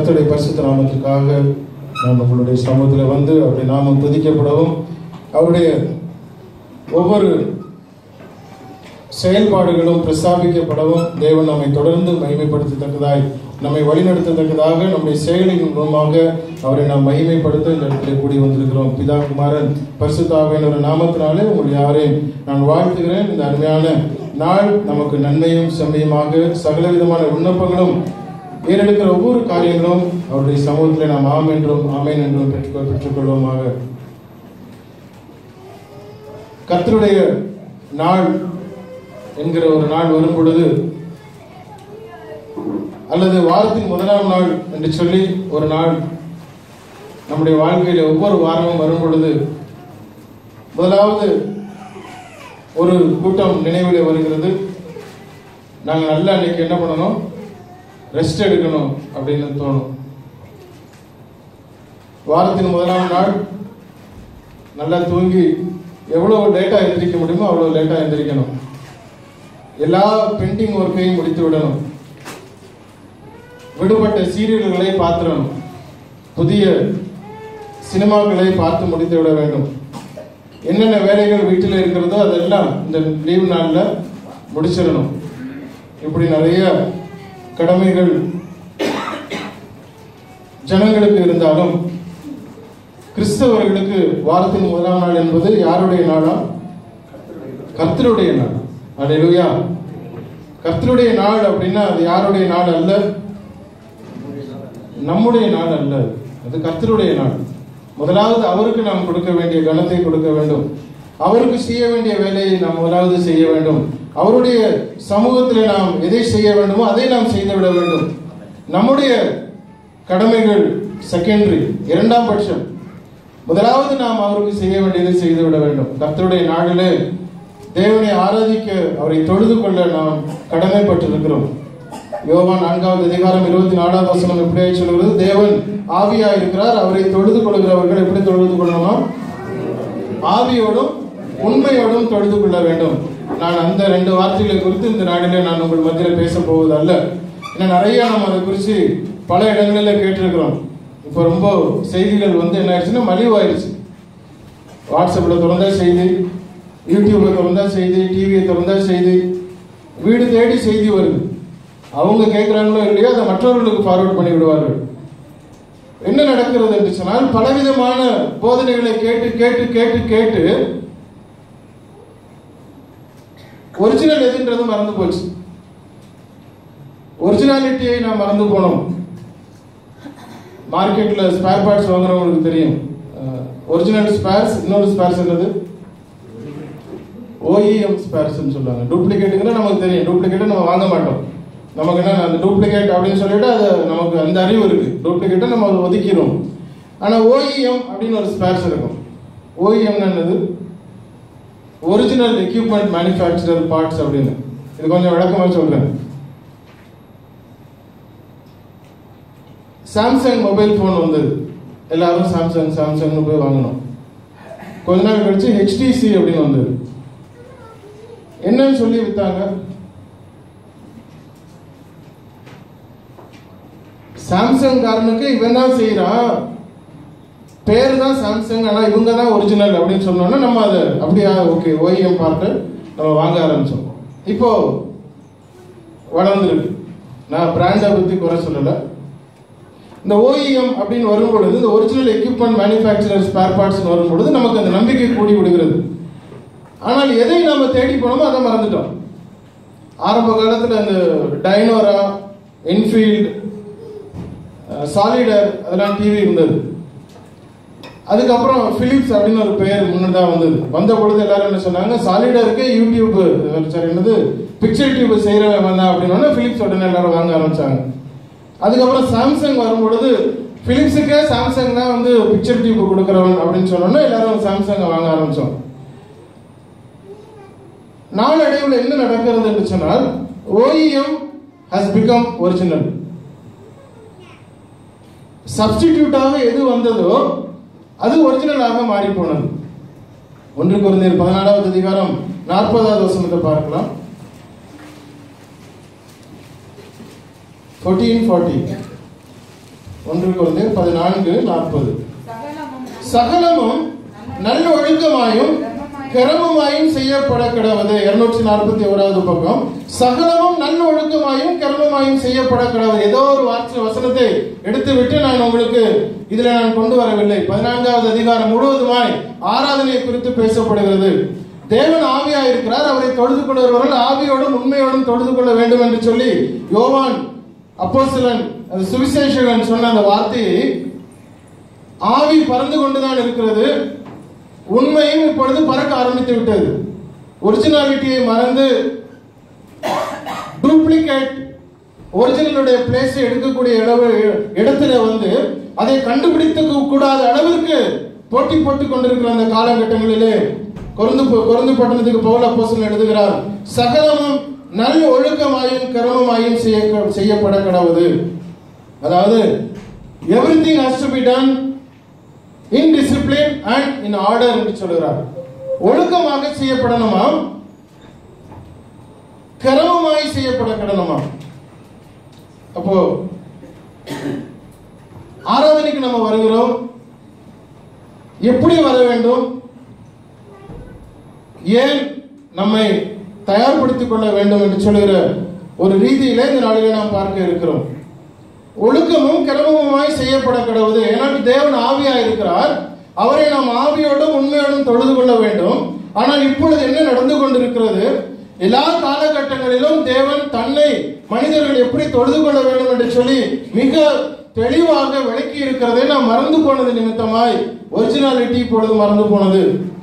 கர்த்தருடைய பரிசுத்த நாமத்திற்காக நாம் நம்மளுடைய சமூகத்தில் வந்து அவருடைய நாமம் துதிக்கப்படவும் அவருடைய ஒவ்வொரு செயல்பாடுகளும் பிரஸ்தாபிக்கப்படவும் தேவன் நம்மை தொடர்ந்து மகிமைப்படுத்தத்தக்கதாய் நம்மை வழிநடத்தத்தக்கதாக நம்முடைய செயலின் மூலமாக அவரை நாம் மகிமைப்படுத்த இந்த இடத்துல கூடி வந்திருக்கிறோம் பிதா குமாரன் பரிசுத்தாவின் ஒரு நாமத்தினாலே உங்கள் யாரையும் நான் வாழ்த்துகிறேன் இந்த அருமையான நாள் நமக்கு நன்மையும் செம்மையுமாக சகல விதமான விண்ணப்பங்களும் ஏறெடுக்கிற ஒவ்வொரு காரியங்களும் அவருடைய சமூகத்தில் நாம் ஆம் என்றும் ஆமேன் என்றும் பெற்றுக்கொள் பெற்றுக்கொள்வோமாக கர்த்தருடைய நாள் என்கிற ஒரு நாள் வரும் பொழுது அல்லது வாரத்தின் முதலாம் நாள் என்று சொல்லி ஒரு நாள் நம்முடைய வாழ்க்கையில ஒவ்வொரு வாரமும் வரும் பொழுது முதலாவது ஒரு கூட்டம் நினைவிலே வருகிறது நாங்கள் நல்லா அன்னைக்கு என்ன பண்ணணும் ரெஸ்ட் எடுக்கணும் அப்படின்னு தோணும் வாரத்தின் முதலாம் நாள் நல்லா தூங்கி எவ்வளவு லேட்டா எந்திரிக்க முடியுமோ அவ்வளவு லேட்டா எந்திரிக்கணும் எல்லா பெண்டிங் ஒர்க்கையும் முடித்து விடணும் விடுபட்ட சீரியல்களை பார்த்துடணும் புதிய சினிமாக்களை பார்த்து முடித்து விட வேண்டும் என்னென்ன வேலைகள் வீட்டில் இருக்கிறதோ அதெல்லாம் இந்த லீவ் நாளில் முடிச்சிடணும் இப்படி நிறைய கடமைகள் ஜனங்களுக்கு இருந்தாலும் கிறிஸ்தவர்களுக்கு வாரத்தின் முதலாம் நாள் என்பது யாருடைய நாளா கர்த்தருடைய நாள் அல்லேலூயா கர்த்தருடைய நாள் அப்படின்னா அது யாருடைய நாள் அல்ல நம்முடைய நாள் அல்ல அது கர்த்தருடைய நாள் முதலாவது அவருக்கு நாம் கொடுக்க வேண்டிய கனத்தை கொடுக்க வேண்டும் அவருக்கு செய்ய வேண்டிய வேலையை நாம் முதலாவது செய்ய வேண்டும் அவருடைய சமூகத்தில் நாம் எதை செய்ய வேண்டுமோ அதை நாம் செய்துவிட வேண்டும் நம்முடைய கடமைகள் செகண்டரி இரண்டாம் பட்சம் முதலாவது நாம் அவருக்கு செய்ய வேண்டியதை செய்துவிட வேண்டும் கர்த்தருடைய நாளிலே தேவனை ஆராதிக்க அவரை தொழுது கொள்ள நாம் கடமைப்பட்டிருக்கிறோம் யோவான் நான்காவது அதிகாரம் இருபத்தி நாலாவது வசனம் எப்படியாய் சொல்கிறது தேவன் ஆவியா இருக்கிறார் அவரை தொழுது கொள்கிறவர்கள் எப்படி தொழுது கொள்ளணுமா ஆவியோடும் உண்மையோடும் தொழுது கொள்ள வேண்டும் நான் அந்த ரெண்டு வார்த்தைகளை குறித்து இந்த நாளிலே நான் உங்கள் மத்தியில் பேச போவது அல்ல ஏன்னா நிறைய நம்ம அதை குறித்து பல இடங்களில் கேட்டிருக்கிறோம் இப்போ ரொம்ப செய்திகள் வந்து என்ன ஆயிடுச்சுன்னா மலிவாயிருச்சு வாட்ஸ்அப்பில் திறந்தா செய்தி யூடியூப்ல திறந்தா செய்தி டிவியை திறந்தா செய்தி வீடு தேடி செய்தி வருது அவங்க கேட்குறாங்களோ இல்லையோ அதை மற்றவர்களுக்கு ஃபார்வர்ட் பண்ணி விடுவார்கள் என்ன நடக்கிறது என்று சொன்னால் பலவிதமான போதனைகளை கேட்டு கேட்டு கேட்டு கேட்டு ஒரிஜினல் எதுன்றது மறந்து போச்சு ஒரிஜினாலிட்டியை நாம் மறந்து போனோம் மார்க்கெட்ல ஸ்பேர் பார்ட்ஸ் வாங்குறவங்களுக்கு தெரியும் ஒரிஜினல் ஸ்பேர்ஸ் இன்னொரு ஸ்பேர்ஸ் என்னது ஓஇஎம் ஸ்பேர்ஸ்னு சொல்லுவாங்க டூப்ளிகேட்டுங்கிற நமக்கு தெரியும் டூப்ளிகேட்டை நம்ம வாங்க மாட்டோம் நமக்கு என்ன அந்த டூப்ளிகேட் அப்படின்னு சொல்லிட்டு அது நமக்கு அந்த அறிவு இருக்கு டூப்ளிகேட்டை நம்ம அதை ஒதுக்கிறோம் ஆனால் ஓஇஎம் அப்படின்னு ஒரு ஸ்பேர்ஸ் இருக்கும் ஓஇஎம் என்னது ஒரிஜினல் எக்யூப்மெண்ட் மேனுஃபேக்சரர் பார்ட்ஸ் அப்படின்னு இது கொஞ்சம் விளக்கமாக சொல்றேன் சாம்சங் மொபைல் ஃபோன் வந்தது எல்லாரும் சாம்சங் சாம்சங்னு போய் வாங்கணும் கொஞ்ச நாள் கழிச்சு ஹெச்டிசி அப்படின்னு வந்தது என்னன்னு சொல்லி வித்தாங்க சாம்சங் காரனுக்கு இவன் தான் செய்யறான் பேர் தான் சாம்சங் ஆனா இவங்க தான் ஒரிஜினல் அப்படின்னு சொன்னோம்னா நம்ம அதை அப்படியா ஓகே ஓஇஎம் பார்ட்டு நம்ம வாங்க ஆரம்பிச்சோம் இப்போ வளர்ந்துருக்கு நான் பிராண்டை பத்தி குறை சொல்லல இந்த ஓஇஎம் அப்படின்னு வரும் பொழுது இந்த original equipment manufacturer spare parts வரும் பொழுது நமக்கு அந்த நம்பிக்கை கூடி விடுகிறது ஆனால் எதை நாம தேடி போனோமோ அதை மறந்துட்டோம் ஆரம்ப காலத்தில் அந்த டைனோரா என்ஃபீல்டு சாலிடர் அதெல்லாம் டிவி இருந்தது அதுக்கப்புறம் பிலிப்ஸ் அப்படின்னு ஒரு பெயர் முன்னதாக வந்தது வந்த பொழுது எல்லாரும் என்ன சொன்னாங்க சாலிடருக்கு யூடியூப் சரி என்னது பிக்சர் டியூப் செய்கிறவன் வந்தான் அப்படின்னா பிலிப்ஸ் உடனே எல்லாரும் வாங்க ஆரம்பிச்சாங்க அதுக்கப்புறம் சாம்சங் வரும் பொழுது பிலிப்ஸுக்கே சாம்சங் தான் வந்து பிக்சர் டியூப் கொடுக்குறவன் அப்படின்னு சொன்னோன்னா எல்லாரும் சாம்சங்கை வாங்க ஆரம்பிச்சோம் நாளடைவில் என்ன நடக்கிறது என்று சொன்னால் ஓஇஎம் ஹஸ் பிகம் ஒரிஜினல் சப்ஸ்டிடியூட்டாக எது வந்ததோ அது ஒரிஜினலாக மாறி போனது ஒன்று குறைந்தர் பதினாலாவது அதிகாரம் நாற்பதாவது வசனத்தை பார்க்கலாம் ஃபோர்டீன் ஃபார்ட்டி ஒன்று குழந்தை பதினான்கு நாற்பது சகலமும் சகலமும் நல்ல ஒழுக்கமாயும் கிரமமாயும் செய்யப்பட கிடவது இருநூற்றி நாற்பத்தி ஓராவது பக்கம் சகலமும் நல்ல ஒழுக்கமாயும் கிரமமாயும் செய்யப்பட கிடவது ஏதோ ஒரு வார்த்தை வசனத்தை எடுத்து விட்டு நான் உங்களுக்கு இதுல நான் கொண்டு வரவில்லை பதினான்காவது அதிகாரம் முழுவதுமாய் ஆராதனை குறித்து பேசப்படுகிறது தேவன் ஆவியா இருக்கிறார் அவரை தொழுது கொள்கிறவர்கள் ஆவியோடும் உண்மையோடும் தொழுது கொள்ள வேண்டும் என்று சொல்லி யோவான் அப்போஸ்தலன் அது சுவிசேஷகன் சொன்ன அந்த வார்த்தையை ஆவி பறந்து கொண்டுதான் இருக்கிறது உண்மையும் இப்பொழுது பறக்க ஆரம்பித்து விட்டது ஒரிஜினாலிட்டியை மறந்து டூப்ளிகேட் ஒரிஜினலுடைய பிளேஸை எடுக்கக்கூடிய இடவு இடத்துல வந்து அதை கண்டுபிடித்து கூடாத அளவிற்கு போட்டி போட்டுக் கொண்டிருக்கிற அந்த காலகட்டங்களிலே கொருந்து கொருந்து பட்டணத்துக்கு பவுல் அப்போஸ்தலன் எழுதுகிறார் சகலமும் நல்ல ஒழுக்கமாயும் கருமமாயும் செய்ய செய்யப்பட கடவுது அதாவது everything has to be done in discipline and in order என்று சொல்கிறார் ஒழுக்கமாக செய்யப்படணுமா கிரமமாய் செய்யப்பட கிடணுமா அப்போ ஆராதனைக்கு நம்ம வருகிறோம் எப்படி வர வேண்டும் ஏன் நம்மை தயார்படுத்திக் கொள்ள வேண்டும் என்று சொல்லுகிற ஒரு ரீதியில இந்த நாளிலே நாம் பார்க்க இருக்கிறோம் ஒழுக்கமும் கிரமமுமாய் செய்யப்பட கிடவுது ஏனால் தேவன் ஆவியா இருக்கிறார் அவரை நாம் ஆவியோடும் உண்மையோடும் தொழுது கொள்ள வேண்டும் ஆனால் இப்பொழுது என்ன நடந்து கொண்டிருக்கிறது எல்லா காலகட்டங்களிலும் தேவன் தன்னை மனிதர்கள் எப்படி தொழுது கொள்ள வேண்டும் என்று சொல்லி மிக தெளிவாக விளக்கி இருக்கிறதை நாம் மறந்து போனது நிமித்தமாய் ஒரிஜினாலிட்டி இப்பொழுது மறந்து போனது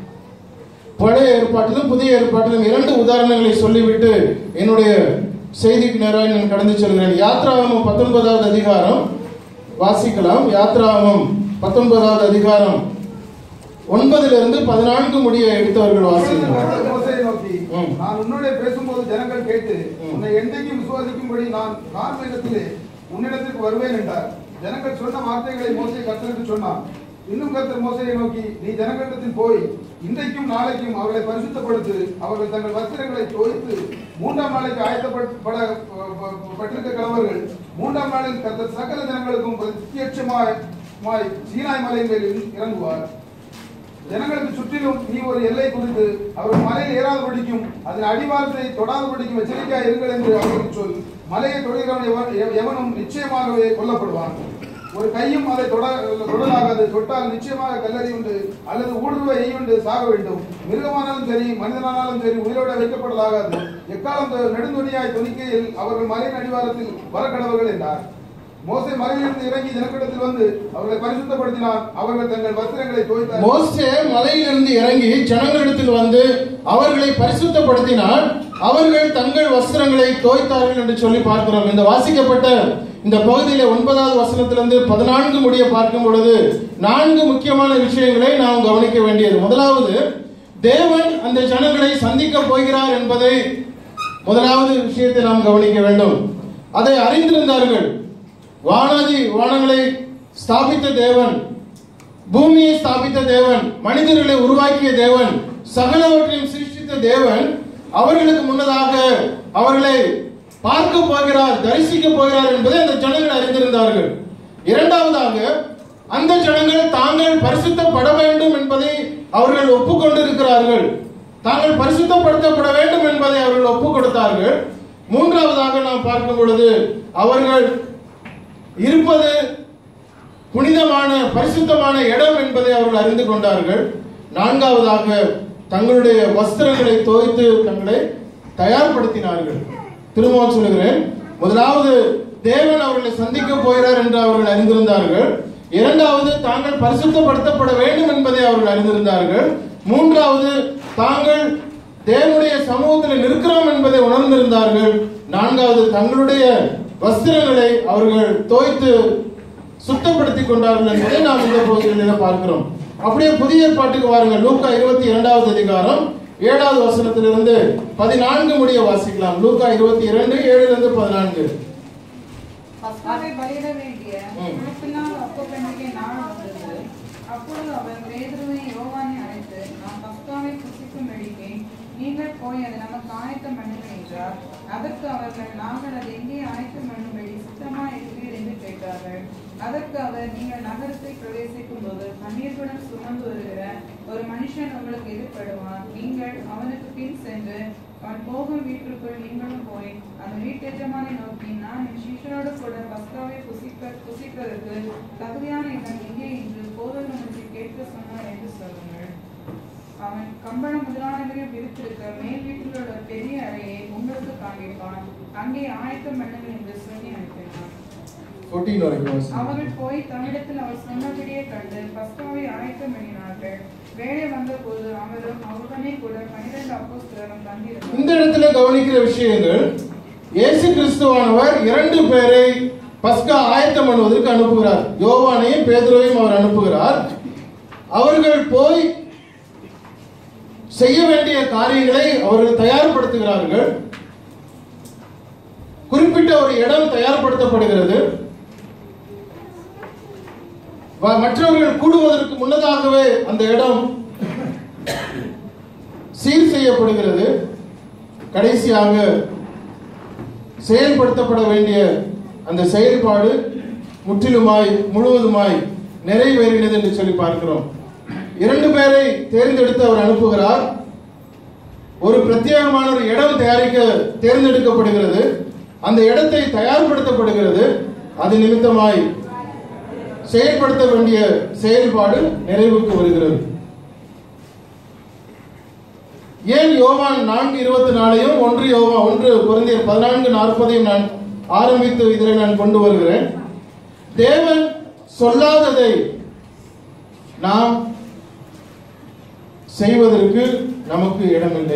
பழைய ஏற்பாட்டிலும் புதிய ஏற்பாட்டிலும் இரண்டு உதாரணங்களை சொல்லிவிட்டு என்னுடைய செய்திக்கு நேராக நான் கடந்து செல்கிறேன் யாத்ராகமம் பத்தொன்பதாவது அதிகாரம் வாசிக்கலாம் யாத்ராகமம் பத்தொன்பதாவது அதிகாரம் ஒன்பதிலிருந்து பதினான்கு முடிய எடுத்தவர்கள் வாசிக்கலாம் கர்த்தர் மோசேயை நோக்கி, ம். நான் உன்னோட பேசும்போது ஜனங்கள் கேட்டு ம். உன்னை என்றைக்கும் விசுவாசிக்கும்படி நான் கார்மேகத்திலே உன்னிடத்திற்கு வருவேன் என்றார் ஜனங்கள் சொன்ன வார்த்தைகளை மோசே கர்த்தருக்கு சொன்னான் இன்னும் கர்த்தர் மோசையை நோக்கி நீ ஜனங்களிடத்தில் போய் இன்றைக்கும் நாளைக்கும் அவர்களை பரிசுத்தப்படுத்து அவர்கள் தங்கள் வஸ்திரங்களை தோய்த்து மூன்றாம் நாளைக்கு ஆயத்தப்பட பட்டிருக்க கலவர்கள் மூன்றாம் நாளில் கர்த்தர் சகல ஜனங்களுக்கும் பிரத்யட்சமாய் மாய் சீனாய் மலையின் மேல் இறங்குவார் ஜனங்களுக்கு சுற்றிலும் நீ ஒரு எல்லை குறித்து அவர்கள் மலையில் ஏறாதபடிக்கும் அதன் அடிவாரத்தை தொடாதபடிக்கும் எச்சரிக்கையாக இருங்கள் என்று அவர்களுக்கு சொல் மலையை தொடுகிறவன் எவன் எவ- எவனும் நிச்சயமாகவே கொல்லப்படுவான் ஒரு கையும் அதை தொட தொடலாகாது தொட்டால் நிச்சயமாக கல்லறி உண்டு அல்லது ஊடுருவ எய்யுண்டு சாக வேண்டும் மிருகமானாலும் சரி மனிதனானாலும் சரி உயிரோட வைக்கப்படலாகாது எக்காலம் தொ- நெடுந்தொனியாய் துணிக்கையில் அவர்கள் மலையின் அடிவாரத்தில் வரக்கடவர்கள் என்றார் மோசே மலையிலிருந்து இறங்கி ஜனக்கூட்டத்தில் வந்து அவர்களை பரிசுத்தப்படுத்தினார் அவர்கள் தங்கள் வஸ்திரங்களை தோய்த்தார் மோசே மலையிலிருந்து இறங்கி ஜனங்களிடத்தில் வந்து அவர்களை பரிசுத்தப்படுத்தினார் அவர்கள் தங்கள் வஸ்திரங்களை தோய்த்தார்கள் என்று சொல்லி பார்க்கிறோம் இந்த வாசிக்கப்பட்ட இந்த பகுதியில ஒன்பதாவது வசனத்திலிருந்து பதினான்கு முடிய பார்க்கும் பொழுது நான்கு முக்கியமான விஷயங்களை நாம் கவனிக்க வேண்டியது முதலாவது தேவன் அந்த ஜனங்களை சந்திக்க போகிறார் என்பதை முதலாவது விஷயத்தை நாம் கவனிக்க வேண்டும் அதை அறிந்திருந்தார்கள் வானாதி வானங்களை ஸ்தாபித்த தேவன் பூமியை ஸ்தாபித்த தேவன் மனிதர்களை உருவாக்கிய தேவன் சகலவற்றையும் சிருஷ்டித்த தேவன் அவர்களுக்கு முன்னதாக அவர்களை பார்க்க போகிறார் தரிசிக்க போகிறார் என்பதை அந்த ஜனங்கள் அறிந்திருந்தார்கள் இரண்டாவதாக அந்த ஜனங்கள் தாங்கள் பரிசுத்தப்பட வேண்டும் என்பதை அவர்கள் ஒப்புக்கொண்டிருக்கிறார்கள் தாங்கள் பரிசுத்தப்படுத்தப்பட வேண்டும் என்பதை அவர்கள் ஒப்புக் கொடுத்தார்கள் மூன்றாவதாக நாம் பார்க்கும் பொழுது அவர்கள் இருப்பது புனிதமான பரிசுத்தமான இடம் என்பதை அவர்கள் அறிந்து கொண்டார்கள் நான்காவதாக தங்களுடைய வஸ்திரங்களை தோய்த்து தங்களை தயார்படுத்தினார்கள் திரும்பவும் சொல்லுகிறேன் முதலாவது தேவன் அவர்களை சந்திக்க போகிறார் என்று அவர்கள் அறிந்திருந்தார்கள் இரண்டாவது தாங்கள் பரிசுத்தப்படுத்தப்பட வேண்டும் என்பதை அவர்கள் அறிந்திருந்தார்கள் மூன்றாவது தாங்கள் தேவனுடைய சமூகத்தில் நிற்கிறோம் என்பதை உணர்ந்திருந்தார்கள் நான்காவது தங்களுடைய வஸ்திரங்களை அவர்கள் தோய்த்து சுத்தப்படுத்திக் கொண்டார்கள் என்பதை நாம் இந்த பகுதிகளில் பார்க்கிறோம் அப்படியே புதிய ஏற்பாட்டுக்கு வாருங்கள் லூக்கா இருபத்தி இரண்டாவது அதிகாரம் ஏழாவது வசனத்திலிருந்து பதினான்கு முடிய வாசிக்கலாம் லூக்கா இருபத்தி இரண்டு ஏழுலிருந்து பதினான்கு பஸ்காவை பலியிட வேண்டிய ம். முழுப்பினால் அப்ப பண்டிகை நாள் வந்தது அப்பொழுது அவர் பேதுருவை யோவானை அழைத்து நாம் பஸ்காவை புசிக்கும்படிக்கு நீங்கள் போய் அதை நமக்கு ஆயத்தம் பண்ணுங்கள் என்றார் அதற்கு அவர்கள் நாங்கள் அதை எங்கே ஆயத்தம் பண்ணும்படி சுத்தமா இருக்கிறீர் என்று கேட்டார்கள் அதற்கு அவர் நீங்கள் நகரத்தை பிரவேசிக்கும் போது கண்ணீர்களுடன் சுமந்து வருகிற ஒரு மனுஷன் உங்களுக்கு எதிர்ப்படுவான் நீங்கள் அவனுக்கு பின் சென்று அவன் போகும் வீட்டிற்குள் நீங்களும் போய் அந்த வீட்டெஜமானை நோக்கி நான் என் சீஷனோடு கூட பஸ்காவை புசிக்க புசிப்பதற்கு தகுதியான இடம் எங்கே என்று போதல் உங்களுக்கு கேட்க சொன்னார் என்று சொல்லுங்கள் அவன் கம்பளம் முதலானவரையும் விரித்திருக்க மேல் வீட்டில் உள்ள பெரிய அறையை உங்களுக்கு காண்பிப்பான் அங்கே ஆயத்தம் பண்ணுங்கள் என்று சொல்லி அனுப்பினான் 14 வரைக்கும் வாசிங்க. அவர்கள் போய் தம்மிடத்தில் அவர் சொன்னபடியே கண்டு பஸ்காவை ஆயத்தம் பண்ணினார்கள் வேலை வந்தபோது அவரும் அவருடனே கூட பன்னிரண்டு அப்போஸ்தலரும் தங்கியிருந்தார் இந்த இடத்துல கவனிக்கிற விஷயங்கள் இயேசு கிறிஸ்துவானவர் இரண்டு பேரை பஸ்கா ஆயத்தம் பண்ணுவதற்கு அனுப்புகிறார் யோவானையும் பேதுருவையும் அவர் அனுப்புகிறார் அவர்கள் போய் செய்ய வேண்டிய காரியங்களை அவர்கள் தயார்படுத்துகிறார்கள் குறிப்பிட்ட ஒரு இடம் தயார்படுத்தப்படுகிறது வ- மற்றவர்கள் கூடுவதற்கு முன்னதாகவே அந்த இடம் சீர் செய்யப்படுகிறது கடைசியாக செயல்படுத்தப்பட வேண்டிய அந்த செயல்பாடு முற்றிலுமாய் முழுவதுமாய் நிறைவேறினது என்று சொல்லி பார்க்கிறோம் இரண்டு பேரை தேர்ந்தெடுத்து அவர் அனுப்புகிறார் ஒரு பிரத்யேகமான ஒரு இடம் தயாரிக்க தேர்ந்தெடுக்கப்படுகிறது அந்த இடத்தை தயார்படுத்தப்படுகிறது அது நிமித்தமாய் செயல்படுத்த வேண்டிய செயல்பாடு நிறைவுக்கு வருகிறது ஏன் யோவான் நான்கு இருபத்தி நாலையும் ஒன்று யோவா ஒன்று குழந்தையர் பதினான்கு நாற்பதையும் நான் ஆரம்பித்து இதில் நான் கொண்டு வருகிறேன் தேவன் சொல்லாததை நாம் செய்வதற்கு நமக்கு இடமில்லை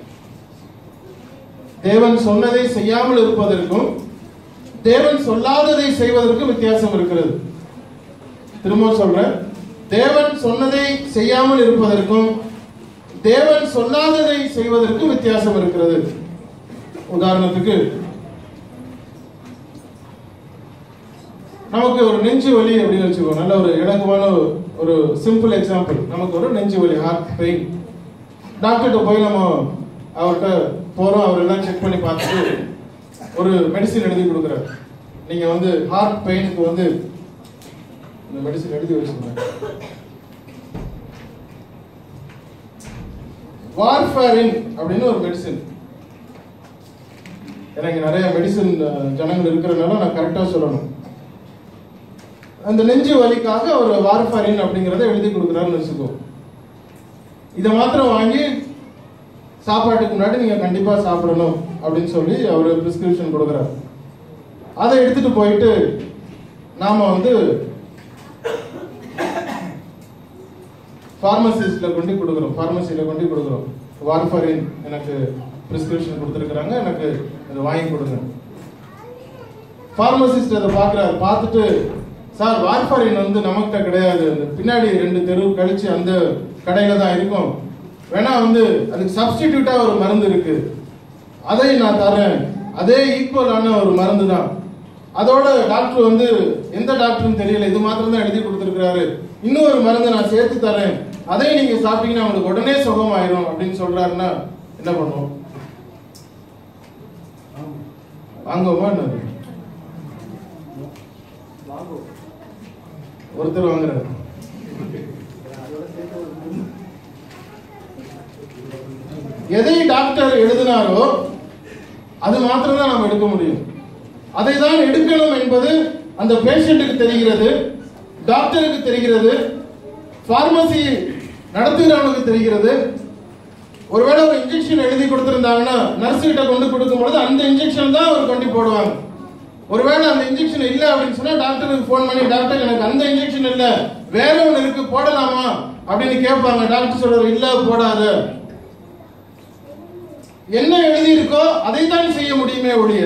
தேவன் சொன்னதை செய்யாமல் இருப்பதற்கும் தேவன் சொல்லாததை செய்வதற்கும் வித்தியாசம் இருக்கிறது திரும்ப சொல்றேன் தேவன் சொன்னதை செய்யாமல் இருப்பதற்கும் தேவன் சொல்லாததை செய்வதற்கும் வித்தியாசம் இருக்கிறது உதாரணத்துக்கு நமக்கு ஒரு நெஞ்சு வலி அப்படின்னு வச்சுக்கோ நல்ல ஒரு இலகுவான ஒரு சிம்பிள் எக்ஸாம்பிள் நமக்கு ஒரு நெஞ்சு வலி ஹார்ட் பெயின் டாக்டர்கிட்ட போய் நம்ம அவர்கிட்ட போறோம் அவர் எல்லாம் செக் பண்ணி பார்த்துட்டு ஒரு மெடிசின் எழுதி கொடுக்குறாரு நீங்க வந்து ஹார்ட் பெயினுக்கு வந்து இந்த மெடிசின் எழுதி வச்சுக்கோங்க வார்ஃபேரின் அப்படின்னு ஒரு மெடிசின் எனக்கு நிறைய மெடிசின் ஜனங்கள் இருக்கிறனால நான் கரெக்டா சொல்லணும் அந்த நெஞ்சு வலிக்காக ஒரு வார்ஃபேரின் அப்படிங்கறத எழுதி கொடுக்குறாருன்னு வச்சுக்கோ இதை மாத்திரம் வாங்கி சாப்பாட்டுக்கு முன்னாடி நீங்க கண்டிப்பா சாப்பிடணும் அப்படின்னு சொல்லி அவர் பிரிஸ்கிரிப்ஷன் கொடுக்குறாரு அதை எடுத்துட்டு போயிட்டு நாம வந்து ஃபார்மசிஸ்ட்ல கொண்டு கொடுக்குறோம் ஃபார்மசியில கொண்டு கொடுக்குறோம் வார்ஃபரின் எனக்கு பிரிஸ்கிரிப்ஷன் கொடுத்துருக்குறாங்க எனக்கு அதை வாங்கி கொடுங்க ஃபார்மசிஸ்ட் அதை பார்க்குறாரு பார்த்துட்டு சார் வார்ஃபரின் வந்து நமக்கிட்ட கிடையாது அந்த பின்னாடி ரெண்டு தெரு கழிச்சு அந்த கடையில தான் இருக்கும் வேணா வந்து அதுக்கு சப்ஸ்டிடியூட்டா ஒரு மருந்து இருக்கு அதை நான் தரேன் அதே ஈக்குவலான ஒரு மருந்து தான் அதோட டாக்டர் வந்து எந்த டாக்டர்னு தெரியல இது மாத்திரம் தான் எழுதி கொடுத்துருக்காரு இன்னொரு மருந்து நான் சேர்த்து தரேன் அதை நீங்க சாப்பிட்டீங்கன்னா உங்களுக்கு உடனே சுகமாயிரும் அப்படின்னு சொல்றாருன்னா என்ன பண்ணுவோம் வாங்குவோமா என்னது ஒருத்தர் வாங்குறாரு எதை டாக்டர் எழுதினாரோ அது மாத்திரம் தான் நம்ம எடுக்க முடியும் அதை தான் எடுக்கணும் என்பது அந்த பேஷண்ட்டுக்கு தெரிகிறது டாக்டருக்கு தெரிகிறது பார்மசி நடத்துகிறவனுக்கு தெரிகிறது ஒருவேளை ஒரு இன்ஜெக்ஷன் எழுதி கொடுத்திருந்தாங்கன்னா நர்ஸ் கிட்ட கொண்டு கொடுக்கும் பொழுது அந்த இன்ஜெக்ஷன் தான் அவர் கொண்டு போடுவாங்க ஒருவேளை அந்த இன்ஜெக்ஷன் இல்ல அப்படின்னு சொன்னா டாக்டருக்கு ஃபோன் பண்ணி டாக்டர் எனக்கு அந்த இன்ஜெக்ஷன் இல்ல வேற ஒன்று இருக்கு போடலாமா அப்படின்னு கேட்பாங்க டாக்டர் சொல்றாரு இல்ல போடாத என்ன எழுதி இருக்கோ அதை தான் செய்ய முடியுமே ஒழிய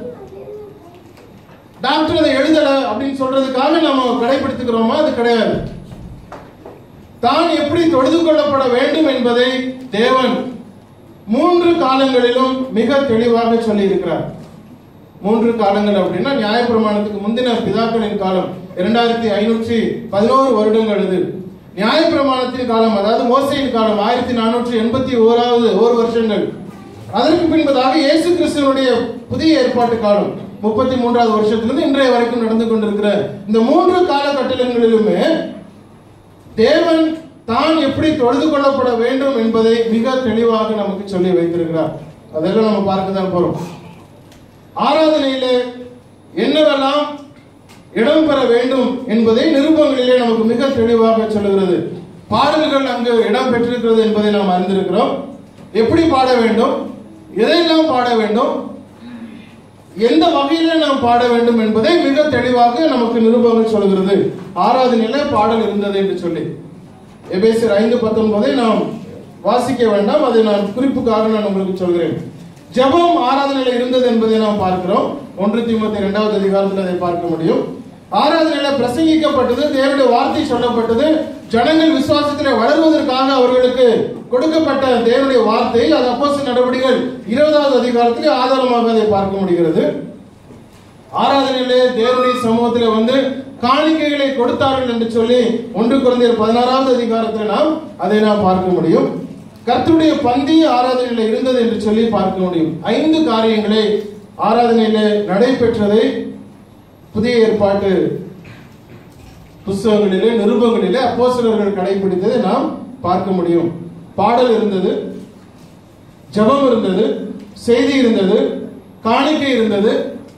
டாக்டர் அதை எழுதல அப்படின்னு சொல்றதுக்காக நம்ம கடைபிடித்துக்கிறோமா அது கிடையாது தான் எப்படி தொழுது கொள்ளப்பட வேண்டும் என்பதை தேவன் மூன்று காலங்களிலும் மிக தெளிவாக சொல்லி இருக்கிறார் மூன்று காலங்கள் அப்படின்னா நியாயப்பிரமாணத்துக்கு முந்தின பிதாக்களின் காலம் இரண்டாயிரத்தி ஐநூற்றி பதினோரு வருடங்கள் இது நியாயப்பிரமாணத்தின் காலம் அதாவது மோசையின் காலம் ஆயிரத்தி நானூற்றி எண்பத்தி ஓராவது ஓர் வருஷங்கள் அதற்கு பின்பதாக இயேசு கிறிஸ்துவனுடைய புதிய ஏற்பாட்டு காலம் முப்பத்தி மூன்றாவது வருஷத்திலிருந்து இன்றைய வரைக்கும் நடந்து கொண்டிருக்கிற இந்த மூன்று காலகட்டங்களிலுமே தேவன் தான் எப்படி தொழுது கொள்ளப்பட வேண்டும் என்பதை மிக தெளிவாக நமக்கு சொல்லி வைத்திருக்கிறார் அதெல்லாம் நம்ம பார்க்க தான் போறோம் ஆராதனையிலே என்னவெல்லாம் இடம்பெற வேண்டும் என்பதை நிருபங்களிலே நமக்கு மிக தெளிவாக சொல்லுகிறது பாடல்கள் அங்கு இடம் பெற்றிருக்கிறது என்பதை நாம் அறிந்திருக்கிறோம் எப்படி பாட வேண்டும் எதையெல்லாம் பாட வேண்டும் எந்த வகையில நாம் பாட வேண்டும் என்பதை மிக தெளிவாக நமக்கு நிருபங்கள் சொல்கிறது ஆராதனையில பாடல் இருந்தது என்று சொல்லி எபேசியர் ஐந்து பத்தொன்பதை நாம் வாசிக்க வேண்டாம் அதை நான் குறிப்புக்காக நான் உங்களுக்கு சொல்கிறேன் ஜெபம் ஆராதனையில இருந்தது என்பதை நாம் பார்க்கிறோம் ஒன்று தீமத்தி இரண்டாவது அதிகாரத்தில் அதை பார்க்க முடியும் ஆராதனையில பிரசங்கிக்கப்பட்டது தேவனுடைய வார்த்தை சொல்லப்பட்டது ஜனங்கள் விசுவாசத்திலே வளர்வதற்காக அவர்களுக்கு கொடுக்கப்பட்ட தேவனுடைய வார்த்தை அது அப்போஸ்தலர் நடவடிக்கைகள் இருபதாவது அதிகாரத்திலே ஆதாரமாக அதை பார்க்க முடிகிறது ஆராதனையிலே தேவனுடைய சமூகத்திலே வந்து காணிக்கைகளை கொடுத்தார்கள் என்று சொல்லி ஒன்று குழந்தையர் பதினாறாவது அதிகாரத்தில் நாம் அதை நாம் பார்க்க முடியும் கர்த்தருடைய பந்தி ஆராதனையில இருந்தது என்று சொல்லி பார்க்க முடியும் ஐந்து காரியங்களை ஆராதனையில நடைபெற்றதை புதிய ஏற்பாட்டு புஸ்தகங்களிலே நிருபங்களிலே அப்போஸ்தலர்கள் கடைபிடித்ததை நாம் பார்க்க முடியும் பாடல் இருந்தது ஜெபம் இருந்தது செய்தி இருந்தது காணிக்கை இருந்தது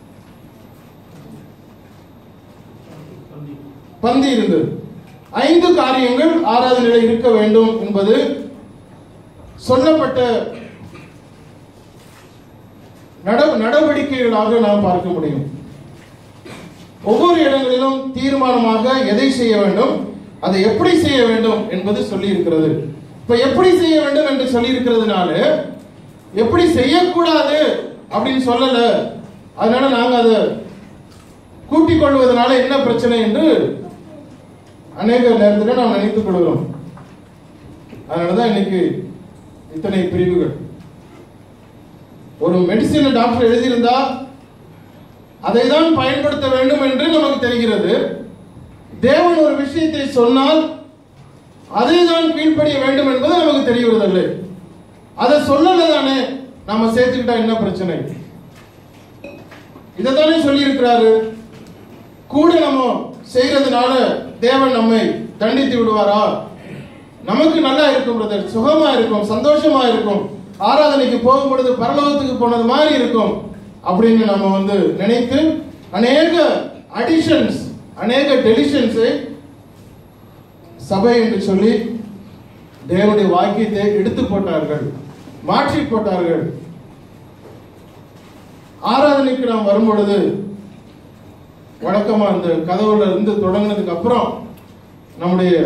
பந்தி இருந்தது ஐந்து காரியங்கள் ஆராதனையில் இருக்க வேண்டும் என்பது சொல்லப்பட்ட நட- நடவடிக்கைகளாக நாம் பார்க்க முடியும் ஒவ்வொரு இடங்களிலும் தீர்மானமாக எதை செய்ய வேண்டும் அதை எப்படி செய்ய வேண்டும் என்பது சொல்லி இருக்கிறது இப்ப எப்படி செய்ய வேண்டும் என்று சொல்லி இருக்கிறதுனால எப்படி செய்யக்கூடாது அப்படின்னு சொல்லல அதனால நாங்க அதை கூட்டிக் கொள்வதனால என்ன பிரச்சனை என்று அநேக நேரத்தில் நாம் நினைத்துக் கொள்கிறோம் அதனாலதான் இன்னைக்கு இத்தனை பிரிவுகள் ஒரு மெடிசின் டாக்டர் எழுதியிருந்தா அதை தான் பயன்படுத்த வேண்டும் என்று நமக்கு தெரிகிறது தேவன் ஒரு விஷயத்தை சொன்னால் அதை தான் கீழ்ப்படிய வேண்டும் என்பது நமக்கு தெரிகிறதில்லை அதை சொல்லல தானே நாம சேர்த்துக்கிட்டா என்ன பிரச்சனை இதைத்தானே சொல்லி இருக்கிறாரு கூட நம்ம செய்யறதுனால தேவன் நம்மை தண்டித்து விடுவாரா நமக்கு நல்லா இருக்கும் பிரதர் சுகமா இருக்கும் சந்தோஷமா இருக்கும் ஆராதனைக்கு போகும் பொழுது பரலோகத்துக்கு போனது மாதிரி இருக்கும் அப்படின்னு நம்ம வந்து நினைத்து அநேக அடிஷன்ஸ் அநேக டெலிஷன்ஸை சபை என்று சொல்லி தேவனுடைய வாக்கியத்தை எடுத்து போட்டார்கள் மாற்றி போட்டார்கள் ஆராதனைக்கு நாம் வரும் பொழுது வழக்கமா அந்த கதவுல இருந்து தொடங்கினதுக்கு அப்புறம் நம்முடைய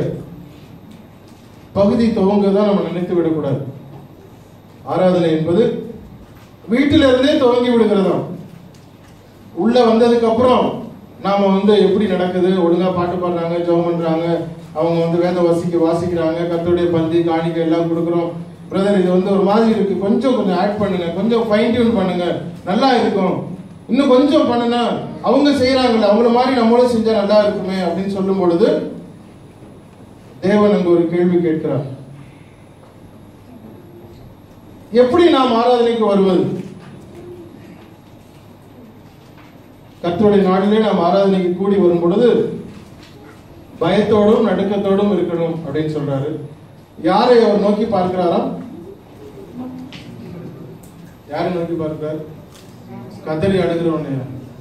பகுதி துவங்க தான் நம்ம நினைத்து விடக்கூடாது ஆராதனை என்பது வீட்டில இருந்தே துவங்கி விடுகிறதாம் உள்ள வந்ததுக்கு அப்புறம் நாம வந்து எப்படி நடக்குது ஒழுங்கா பாட்டு பாடுறாங்க ஜெபம் பண்றாங்க அவங்க வந்து வேத வாசிக்க வாசிக்கிறாங்க கர்த்தருடைய பந்தி காணிக்கை எல்லாம் கொடுக்குறோம் பிரதர் இது வந்து ஒரு மாதிரி இருக்கு கொஞ்சம் கொஞ்சம் ஆட் பண்ணுங்க கொஞ்சம் ஃபைன் டியூன் பண்ணுங்க நல்லா இருக்கும் இன்னும் கொஞ்சம் பண்ணுனா அவங்க செய்யறாங்கல்ல அவங்கள மாதிரி நம்மளும் செஞ்சா நல்லா இருக்குமே அப்படின்னு சொல்லும் பொழுது தேவன் அங்கு ஒரு கேள்வி கேட்கிறார் எப்படி நாம் ஆராதனைக்கு வருவது கர்த்தருடைய நாளிலே நாம் ஆராதனைக்கு கூடி வரும் பொழுது பயத்தோடும் நடுக்கத்தோடும் இருக்கணும் அப்படின்னு சொல்றாரு யாரை அவர் நோக்கி பார்க்கிறாராம் யாரை நோக்கி பார்க்கிறார் கதறி அழுகிறவனே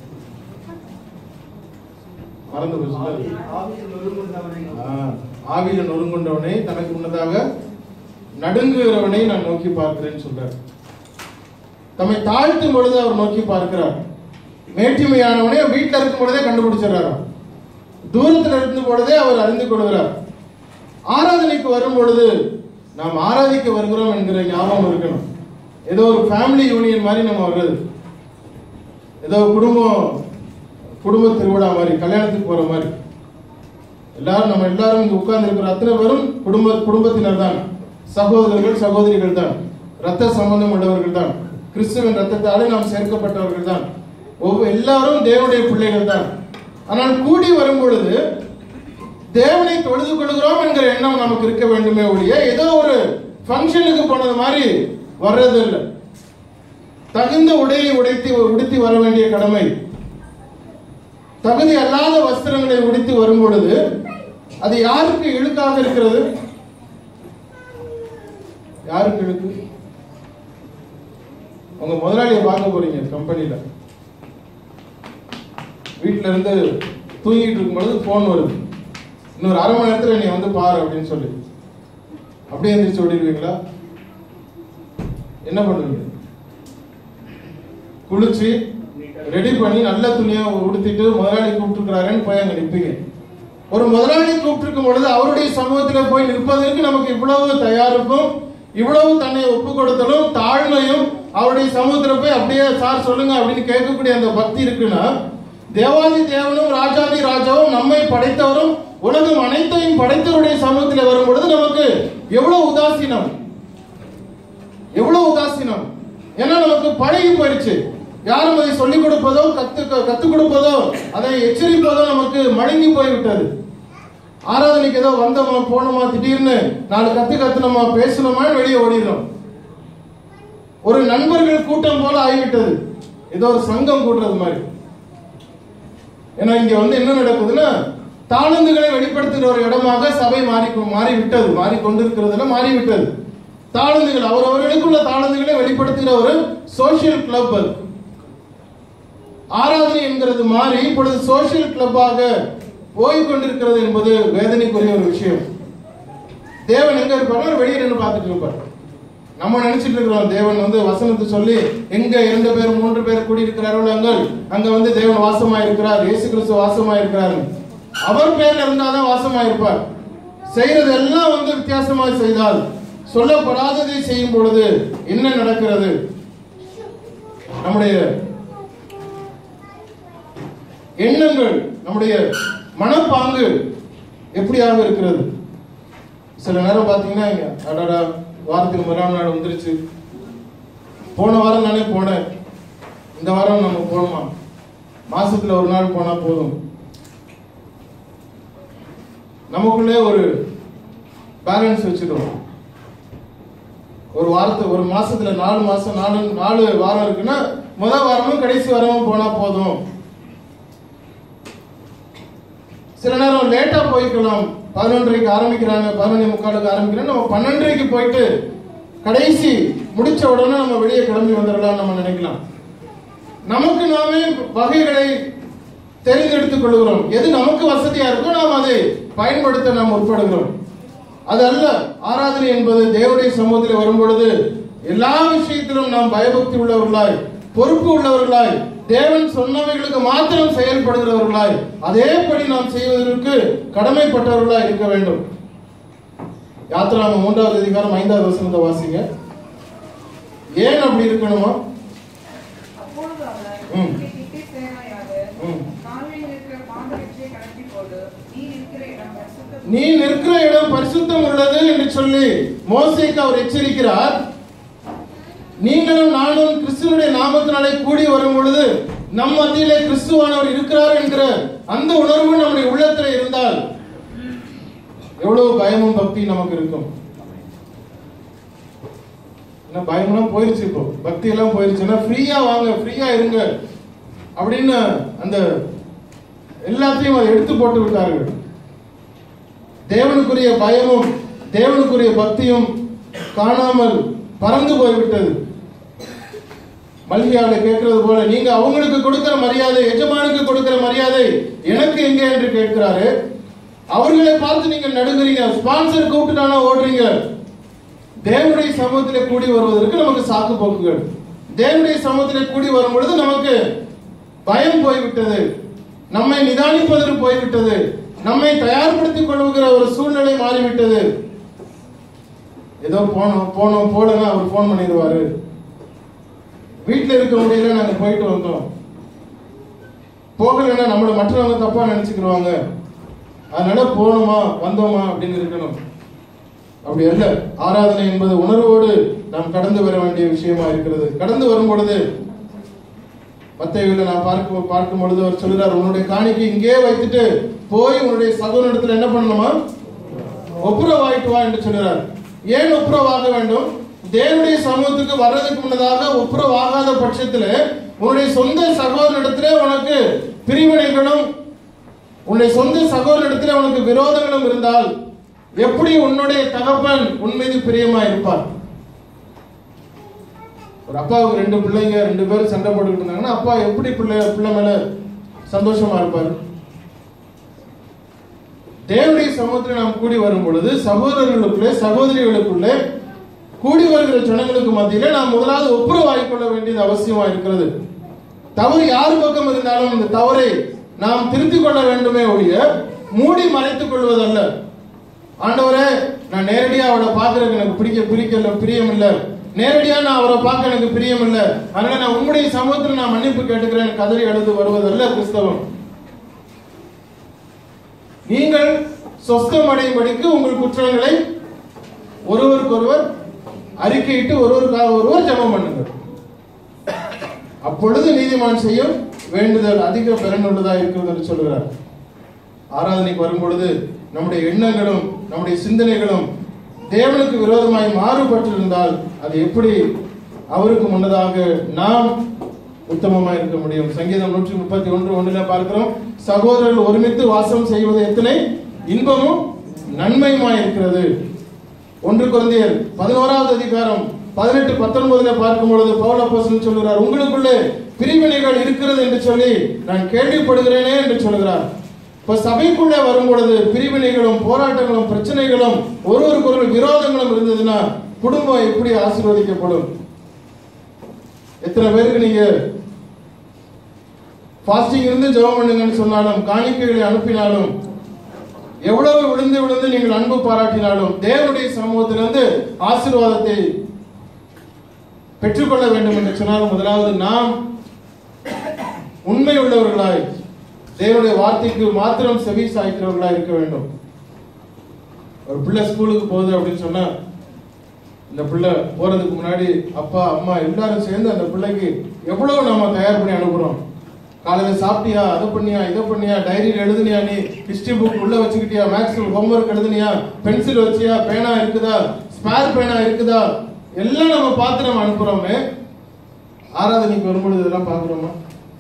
மறந்து போச்சு ஆ, ஆவியில நொறுங்குண்டவனை தனக்கு முன்னதாக நடுங்குகிறவனை நான் நோக்கி பார்க்கிறேன்னு சொல்றார் தம்மை தாழ்த்தும் பொழுது அவர் நோக்கி பார்க்கிறார் மேட்டிமையானவனை வீட்டில் இருக்கும் பொழுதே கண்டுபிடிச்சிடறாராம் தூரத்தில் இருந்து பொழுதே அவர் அறிந்து கொள்கிறார் ஆராதனைக்கு வரும் பொழுது நாம் ஆராதிக்க வருகிறோம் என்கிற ஞாபகம் இருக்கணும் ஏதோ ஒரு ஃபேமிலி யூனியன் மாதிரி நம்ம வர்றது ஏதோ குடும்பம் குடும்ப திருவிழா மாதிரி கல்யாணத்துக்கு போற மாதிரி எல்லாரும் நம்ம எல்லாரும் இங்க உட்கார்ந்து இருக்கிற அத்தனை பேரும் குடும்ப குடும்பத்தினர் தான் சகோதரர்கள் சகோதரிகள் தான் ரத்த சம்பந்தம் உள்ளவர்கள் தான் கிறிஸ்துவின் ரத்தத்தாலே நாம் சேர்க்கப்பட்டவர்கள் தான் ஒவ்வொரு எல்லாரும் தேவனுடைய பிள்ளைகள் தான் ஆனால் கூடி வரும் பொழுது தேவனை தொழுது கொள்கிறோம் என்கிற எண்ணம் நமக்கு இருக்க வேண்டுமே ஒழிய ஏதோ ஒரு ஃபங்க்ஷனுக்கு போனது மாதிரி வர்றது இல்லை தகுந்த உடையை உடைத்து உடுத்தி வர வேண்டிய கடமை தகுதி அல்லாத வஸ்திரங்களை உடுத்தி வரும் பொழுது அது யாருக்கு இழுக்காக இருக்கிறது யாருக்கு இழுக்கு உங்க முதலாளியை பார்க்க போறீங்க கம்பெனில வீட்ல இருந்து தூங்கிட்டு இருக்கும் பொழுது போன் வருது இன்னொரு அரை மணி நேரத்துல நீ வந்து பாரு அப்படின்னு சொல்லி அப்படியே எந்திரிச்சு ஓடிடுவீங்களா என்ன பண்ணுவீங்க குளிச்சு ரெடி பண்ணி நல்ல துணியை உடுத்திட்டு முதலாளி கூப்பிட்டுருக்கிறாருன்னு போய் அங்க நிற்பீங்க ஒரு முதலாளி கூப்பிட்டிருக்கும் பொழுது அவருடைய சமூகத்துல போய் நிற்பதற்கு நமக்கு இவ்வளவு தயாரிப்பும் இவ்வளவு தன்னை ஒப்பு கொடுத்தலும் தாழ்மையும் அவருடைய சமூகத்துல போய் அப்படியே சார் சொல்லுங்க அப்படின்னு கேட்கக்கூடிய அந்த பக்தி இருக்குன்னா தேவாதி தேவனும் ராஜாதி ராஜாவும் நம்மை படைத்தவரும் உலகம் அனைத்தையும் படைத்தவருடைய சமூகத்தில் வரும் பொழுது நமக்கு எவ்வளவு உதாசீனம் எவ்வளவு உதாசீனம் ஏன்னா நமக்கு பழகி போயிடுச்சு யாரும் அதை சொல்லிக் கொடுப்பதோ கத்து கத்துக் கொடுப்பதோ அதை எச்சரிப்பதோ நமக்கு மழுங்கி போய்விட்டது ஆராதனைக்கு ஏதோ வந்தோமா போனோமா திடீர்னு நாலு கத்து கத்துனோமா பேசணுமா வெளியே ஓடிடுறோம் ஒரு நண்பர்கள் கூட்டம் போல ஆகிவிட்டது ஏதோ ஒரு சங்கம் கூட்டுறது மாதிரி ஏன்னா இங்க வந்து என்ன நடக்குதுன்னா தாளந்துகளை வெளிப்படுத்துகிற ஒரு இடமாக சபை மாறி மாறி விட்டது மாறி கொண்டிருக்கிறதுல மாறி விட்டது தாளந்துகள் அவரவர்களுக்குள்ள தாளந்துகளை வெளிப்படுத்துகிற ஒரு சோசியல் கிளப் அது ஆராதனை என்கிறது மாறி இப்பொழுது சோசியல் கிளப்பாக போய் கொண்டிருக்கிறது என்பது வேதனைக்குரிய ஒரு விஷயம் தேவன் எங்க இருப்பார் வெளியே நின்று பார்த்துட்டு இருப்பார் நம்ம நினைச்சிட்டு இருக்கிறோம் தேவன் வந்து வசனத்தை சொல்லி எங்க இரண்டு பேர் மூன்று பேர் கூடி இருக்கிறார்கள் அங்க அங்க வந்து தேவன் வாசமா இருக்கிறார் இயேசு கிறிஸ்து வாசமா இருக்கிறார் அவர் பேர்ல இருந்தாதான் வாசமா இருப்பார் செய்யறது எல்லாம் வந்து வித்தியாசமா செய்தால் சொல்லப்படாததை செய்யும் பொழுது என்ன நடக்கிறது நம்முடைய எண்ணங்கள் நம்முடைய மனப்பாங்கு எப்படியாக இருக்கிறது சில நேரம் பாத்தீங்கன்னா இங்க, அடடா வாரத்துக்கு முதலாம் நாள் வந்துருச்சு போன வாரம் தானே போனேன் இந்த வாரம் நம்ம போகணுமா மாசத்துல ஒரு நாள் போனா போதும் நமக்குள்ளே ஒரு பேலன்ஸ் வச்சுக்கிறோம் ஒரு வாரத்து ஒரு மாசத்துல நாலு மாசம் நாலு நாலு வாரம் இருக்குன்னா முதல் வாரமும் கடைசி வாரமும் போனா போதும் சில நேரம் லேட்டா போய்க்கலாம் பதினொன்றரைக்கு ஆரம்பிக்கிறாங்க பதினொன்று முக்காலுக்கு ஆரம்பிக்கிறாங்க நம்ம பன்னெண்டரைக்கு போயிட்டு கடைசி முடிச்ச உடனே நம்ம வெளியே கிளம்பி வந்துடலாம் நம்ம நினைக்கலாம் நமக்கு நாமே வகைகளை தெரிந்தெடுத்துக் கொள்கிறோம் எது நமக்கு வசதியா இருக்கோ நாம் அதை பயன்படுத்த நாம் முற்படுகிறோம் அது அல்ல ஆராதனை என்பது தேவனுடைய சமூகத்தில் வரும் பொழுது எல்லா விஷயத்திலும் நாம் பயபக்தி உள்ளவர்களாய் பொறுப்பு உள்ளவர்களாய் தேவன் சொன்னவைகளுக்கு மாத்திரம் செயல்படுகிறவர்களாய் அதேபடி நாம் செய்வதற்கு கடமைப்பட்டவர்களாய் இருக்க வேண்டும் யாத்திராங்க மூன்றாவது அதிகாரம் ஐந்தாவது வசனத்தை வாசிங்க ஏன் அப்படி இருக்கணுமா அப்பொழுது அவர் ம். உனக்கு கிட்டே சேனாயாக ம். கால்களில் இருக்கிற பாதரட்சியை கழற்றி போடு நீ இருக்கிற இடம் பரிசுத்த நீ நிற்கிற இடம் பரிசுத்தம் உள்ளது என்று சொல்லி மோசேக்கு அவர் எச்சரிக்கிறார் நீங்களும் நானும் கிறிஸ்துவனுடைய நாமத்தினாலே கூடி வரும் பொழுது நம் மத்தியிலே கிறிஸ்துவானவர் இருக்கிறார் என்கிற அந்த உணர்வு நம்முடைய உள்ளத்தில் இருந்தால் எவ்வளவு பயமும் பக்தி நமக்கு இருக்கும் என்ன பயம்லாம் போயிருச்சு இப்போ பக்தி எல்லாம் போயிருச்சுன்னா ஃப்ரீயா வாங்க ஃப்ரீயா இருங்க அப்படின்னு அந்த எல்லாத்தையும் அதை எடுத்து போட்டு விட்டார்கள் தேவனுக்குரிய பயமும் தேவனுக்குரிய பக்தியும் காணாமல் பறந்து போய்விட்டது மல்லிகாவில கேட்கிறது போல நீங்க அவங்களுக்கு கொடுக்கிற மரியாதை எஜமானுக்கு கொடுக்கிற மரியாதை எனக்கு எங்க என்று கேட்கிறாரு அவர்களை பார்த்து நீங்க நடுங்குறீங்க ஸ்பான்சர் கூப்பிட்டுட்டானா ஓடுறீங்க தேவனுடைய சமூகத்திலே கூடி வருவதற்கு நமக்கு சாக்கு போக்குகள் தேவனுடைய சமூகத்திலே கூடி வரும் பொழுது நமக்கு பயம் போய்விட்டது நம்மை நிதானிப்பதற்கு போய்விட்டது நம்மை தயார்படுத்திக் கொள்ளுகிற ஒரு சூழ்நிலை மாறிவிட்டது ஏதோ போனோம் போனோம் போலன்னா அவர் போன் பண்ணிடுவாரு வீட்டுல இருக்க முடியல நாங்க போயிட்டு வந்தோம் போகலைன்னா நம்மள மற்றவங்க தப்பா நினைச்சுக்கிடுவாங்க அதனால போனோமா வந்தோமா அப்படின்னு இருக்கணும் அப்படி அல்ல ஆராதனை என்பது உணர்வோடு நாம் கடந்து வர வேண்டிய விஷயமா இருக்கிறது கடந்து வரும் பொழுது மத்தையில நான் பார்க்கும் பார்க்கும் பொழுது அவர் சொல்கிறார் உன்னுடைய காணிக்கை இங்கே வைத்துட்டு போய் உன்னுடைய சகோதரத்துல என்ன பண்ணணுமா ஒப்புரவாயிட்டு வா என்று சொல்கிறார் ஏன் ஒப்புரவாக வேண்டும் தேவனுடைய சமூகத்துக்கு வர்றதுக்கு முன்னதாக ஒப்புரவாகாத பட்சத்துல உன்னுடைய சொந்த சகோதரனிடத்திலே உனக்கு பிரிவினைகளும் உன்னுடைய சொந்த சகோதரத்தில் உனக்கு விரோதங்களும் இருந்தால் எப்படி உன்னுடைய தகப்பன் உன் மீது பிரியமா இருப்பார் ஒரு அப்பாவுக்கு ரெண்டு பிள்ளைங்க ரெண்டு பேரும் சண்டை போட்டுக்கிட்டு இருந்தாங்கன்னா அப்பா எப்படி பிள்ளை பிள்ளை மேல சந்தோஷமா இருப்பாரு தேவனுடைய சமூகத்தில் நாம் கூடி வரும் பொழுது சகோதரர்களுக்குள்ளே சகோதரிகளுக்குள்ளே கூடி வருகிற ஜனங்களுக்கு மத்தியிலே நாம் முதலாவது ஒப்புரவாகிக் கொள்ள வேண்டியது அவசியமா இருக்கிறது தவறு யார் பக்கம் இருந்தாலும் இந்த தவறை நாம் திருத்திக் கொள்ள வேண்டுமே ஒழிய மூடி மறைத்துக் கொள்வதல்ல ஆண்டவரே நான் நேரடியா அவரை பார்க்கறதுக்கு எனக்கு பிடிக்க பிடிக்கல பிரியம் இல்ல நேரடியா நான் அவரை பார்க்க எனக்கு பிரியம் இல்ல அதனால நான் உங்களுடைய சமூகத்தில் நான் மன்னிப்பு கேட்டுக்கிறேன் கதறி அழுது வருவதல்ல கிறிஸ்தவம் நீங்கள் சொஸ்தம் அடையும்படிக்கு உங்கள் குற்றங்களை ஒருவருக்கொருவர் அறிக்கையிட்டு ஒருவருக்காக ஒருவர் ஜெபம் பண்ணுங்கள் அப்பொழுது நீதிமான் செய்யும் வேண்டுதல் அதிக பலனுள்ளதா இருக்கிறது என்று சொல்கிறார் ஆராதனைக்கு வரும் பொழுது நம்முடைய எண்ணங்களும் நம்முடைய சிந்தனைகளும் தேவனுக்கு விரோதமாய் மாறுபட்டிருந்தால் அது எப்படி அவருக்கு முன்னதாக நாம் உத்தமமா இருக்க முடியும் சங்கீதம் நூற்றி முப்பத்தி ஒன்று ஒன்றுல பார்க்கிறோம் சகோதரர்கள் ஒருமித்து வாசம் செய்வது எத்தனை இன்பமும் நன்மையுமா இருக்கிறது ஒன்று குழந்தையர் பதினோராவது அதிகாரம் பதினெட்டு பத்தொன்பதுல பார்க்கும் பொழுது பவுல் அப்போஸ்தலன் சொல்கிறார் உங்களுக்குள்ளே பிரிவினைகள் இருக்கிறது என்று சொல்லி நான் கேள்விப்படுகிறேனே என்று சொல்கிறார் இப்ப சபைக்குள்ளே வரும் பொழுது பிரிவினைகளும் போராட்டங்களும் பிரச்சனைகளும் ஒருவருக்கொருவர் விரோதங்களும் இருந்ததுன்னா குடும்பம் எப்படி ஆசீர்வதிக்கப்படும் எத்தனை பேருக்கு நீங்க ஃபாஸ்டிங் இருந்து ஜெபம் பண்ணுங்கன்னு சொன்னாலும் காணிக்கைகளை அனுப்பினாலும் எவ்வளவு விழுந்து விழுந்து நீங்கள் அன்பு பாராட்டினாலும் தேவனுடைய சமூகத்திலிருந்து ஆசீர்வாதத்தை பெற்றுக்கொள்ள வேண்டும் என்று சொன்னால் முதலாவது நாம் உண்மை உள்ளவர்களாய் தேவனுடைய வார்த்தைக்கு மாத்திரம் செவி சாய்க்கிறவர்களாய் இருக்க வேண்டும் ஒரு பிள்ளை ஸ்கூலுக்கு போகுது அப்படின்னு சொன்னா இந்த பிள்ளை போறதுக்கு முன்னாடி அப்பா அம்மா எல்லாரும் சேர்ந்து அந்த பிள்ளைக்கு எவ்வளவு நாம தயார் பண்ணி அனுப்புறோம் காலையில சாப்பிட்டியா அதை பண்ணியா இதை பண்ணியா டைரியில் எழுதுனியா நீ ஹிஸ்டரி புக் உள்ள வச்சுக்கிட்டியா மேக்ஸ் ஹோம்ஒர்க் எழுதுனியா பென்சில் வச்சியா பேனா இருக்குதா ஸ்பேர் பேனா இருக்குதா எல்லாம் நம்ம பார்த்து நம்ம அனுப்புறோமே ஆராதனைக்கு வரும்பொழுது இதெல்லாம் பார்க்குறோமா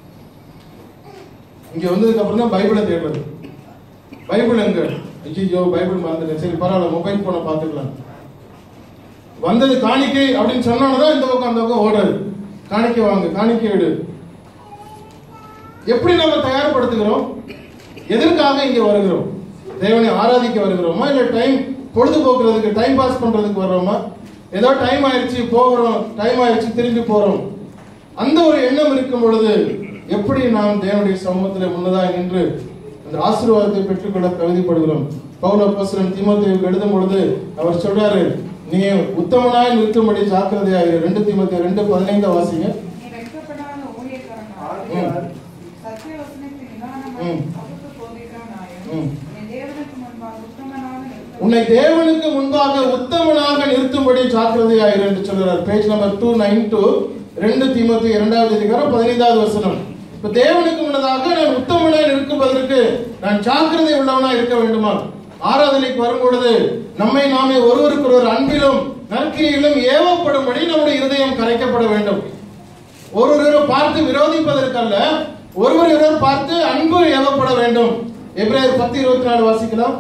இங்க வந்ததுக்கு அப்புறம் தான் பைபிளை தேடுறது பைபிள் எங்க ஐயோ பைபிள் மறந்துட்டேன் சரி பரவாயில்ல மொபைல் போனை பார்த்துக்கலாம் வந்தது காணிக்கை அப்படின்னு சொன்னால்தான் இந்த பக்கம் அந்த பக்கம் ஓடாது காணிக்கை வாங்க காணிக்கை எடு எப்படி நம்ம தயார்படுத்துகிறோம் எதற்காக இங்க வருகிறோம் தேவனை ஆராதிக்க வருகிறோமா இல்ல டைம் பொழுதுபோக்குறதுக்கு டைம் பாஸ் பண்றதுக்கு வர்றோமா ஏதோ டைம் ஆயிடுச்சு போகிறோம் டைம் ஆயிடுச்சு திரும்பி போறோம் அந்த ஒரு எண்ணம் இருக்கும் பொழுது எப்படி நாம் தேவனுடைய சமூகத்தில் முன்னதாக நின்று அந்த ஆசீர்வாதத்தை பெற்றுக்கொள்ள தகுதிப்படுகிறோம் பவுல் அப்போஸ்தலன் தீமோத்தேயுக்கு எழுதும் பொழுது அவர் சொல்றாரு நீ உத்தமனாய் நிற்கும்படி ஜாக்கிரதையாக இரு. ரெண்டு தீமோத்தேயு ரெண்டு பதினைந்து வாசிங்க நீ வெட்கப்படாத ஊழியக்காரனாக ஆகையால் சத்திய வசனத்தை நிதானமாய் ம். பகுத்து போதிக்கிறவனாயும், ம். உன்னை தேவனுக்கு முன்பாக உத்தமனாக நிறுத்த உன்னை தேவனுக்கு முன்பாக உத்தமனாக நிறுத்தும்படி ஜாக்கிரதையாயிரு என்று சொல்கிறார் page number two nine two ரெண்டு தீமோத்தி இரண்டாவது அதிகாரம் பதினைந்தாவது வசனம் இப்ப தேவனுக்கு முன்னதாக நான் உத்தமனாய் நிற்குவதற்கு நான் ஜாக்கிரதை உள்ளவனா இருக்க வேண்டுமா ஆராதனைக்கு வரும் பொழுது நம்மை நாமே ஒருவருக்கொருவர் அன்பிலும் நற்கிரியிலும் ஏவப்படும்படி நம்முடைய இருதயம் கரைக்கப்பட வேண்டும் ஒருவரை பார்த்து விரோதிப்பதற்கல்ல ஒருவர் ஒருவர் பார்த்து அன்பு ஏவப்பட வேண்டும் எப்ரேயர் பத்து இருபத்தி நாலு வாசிக்கலாம்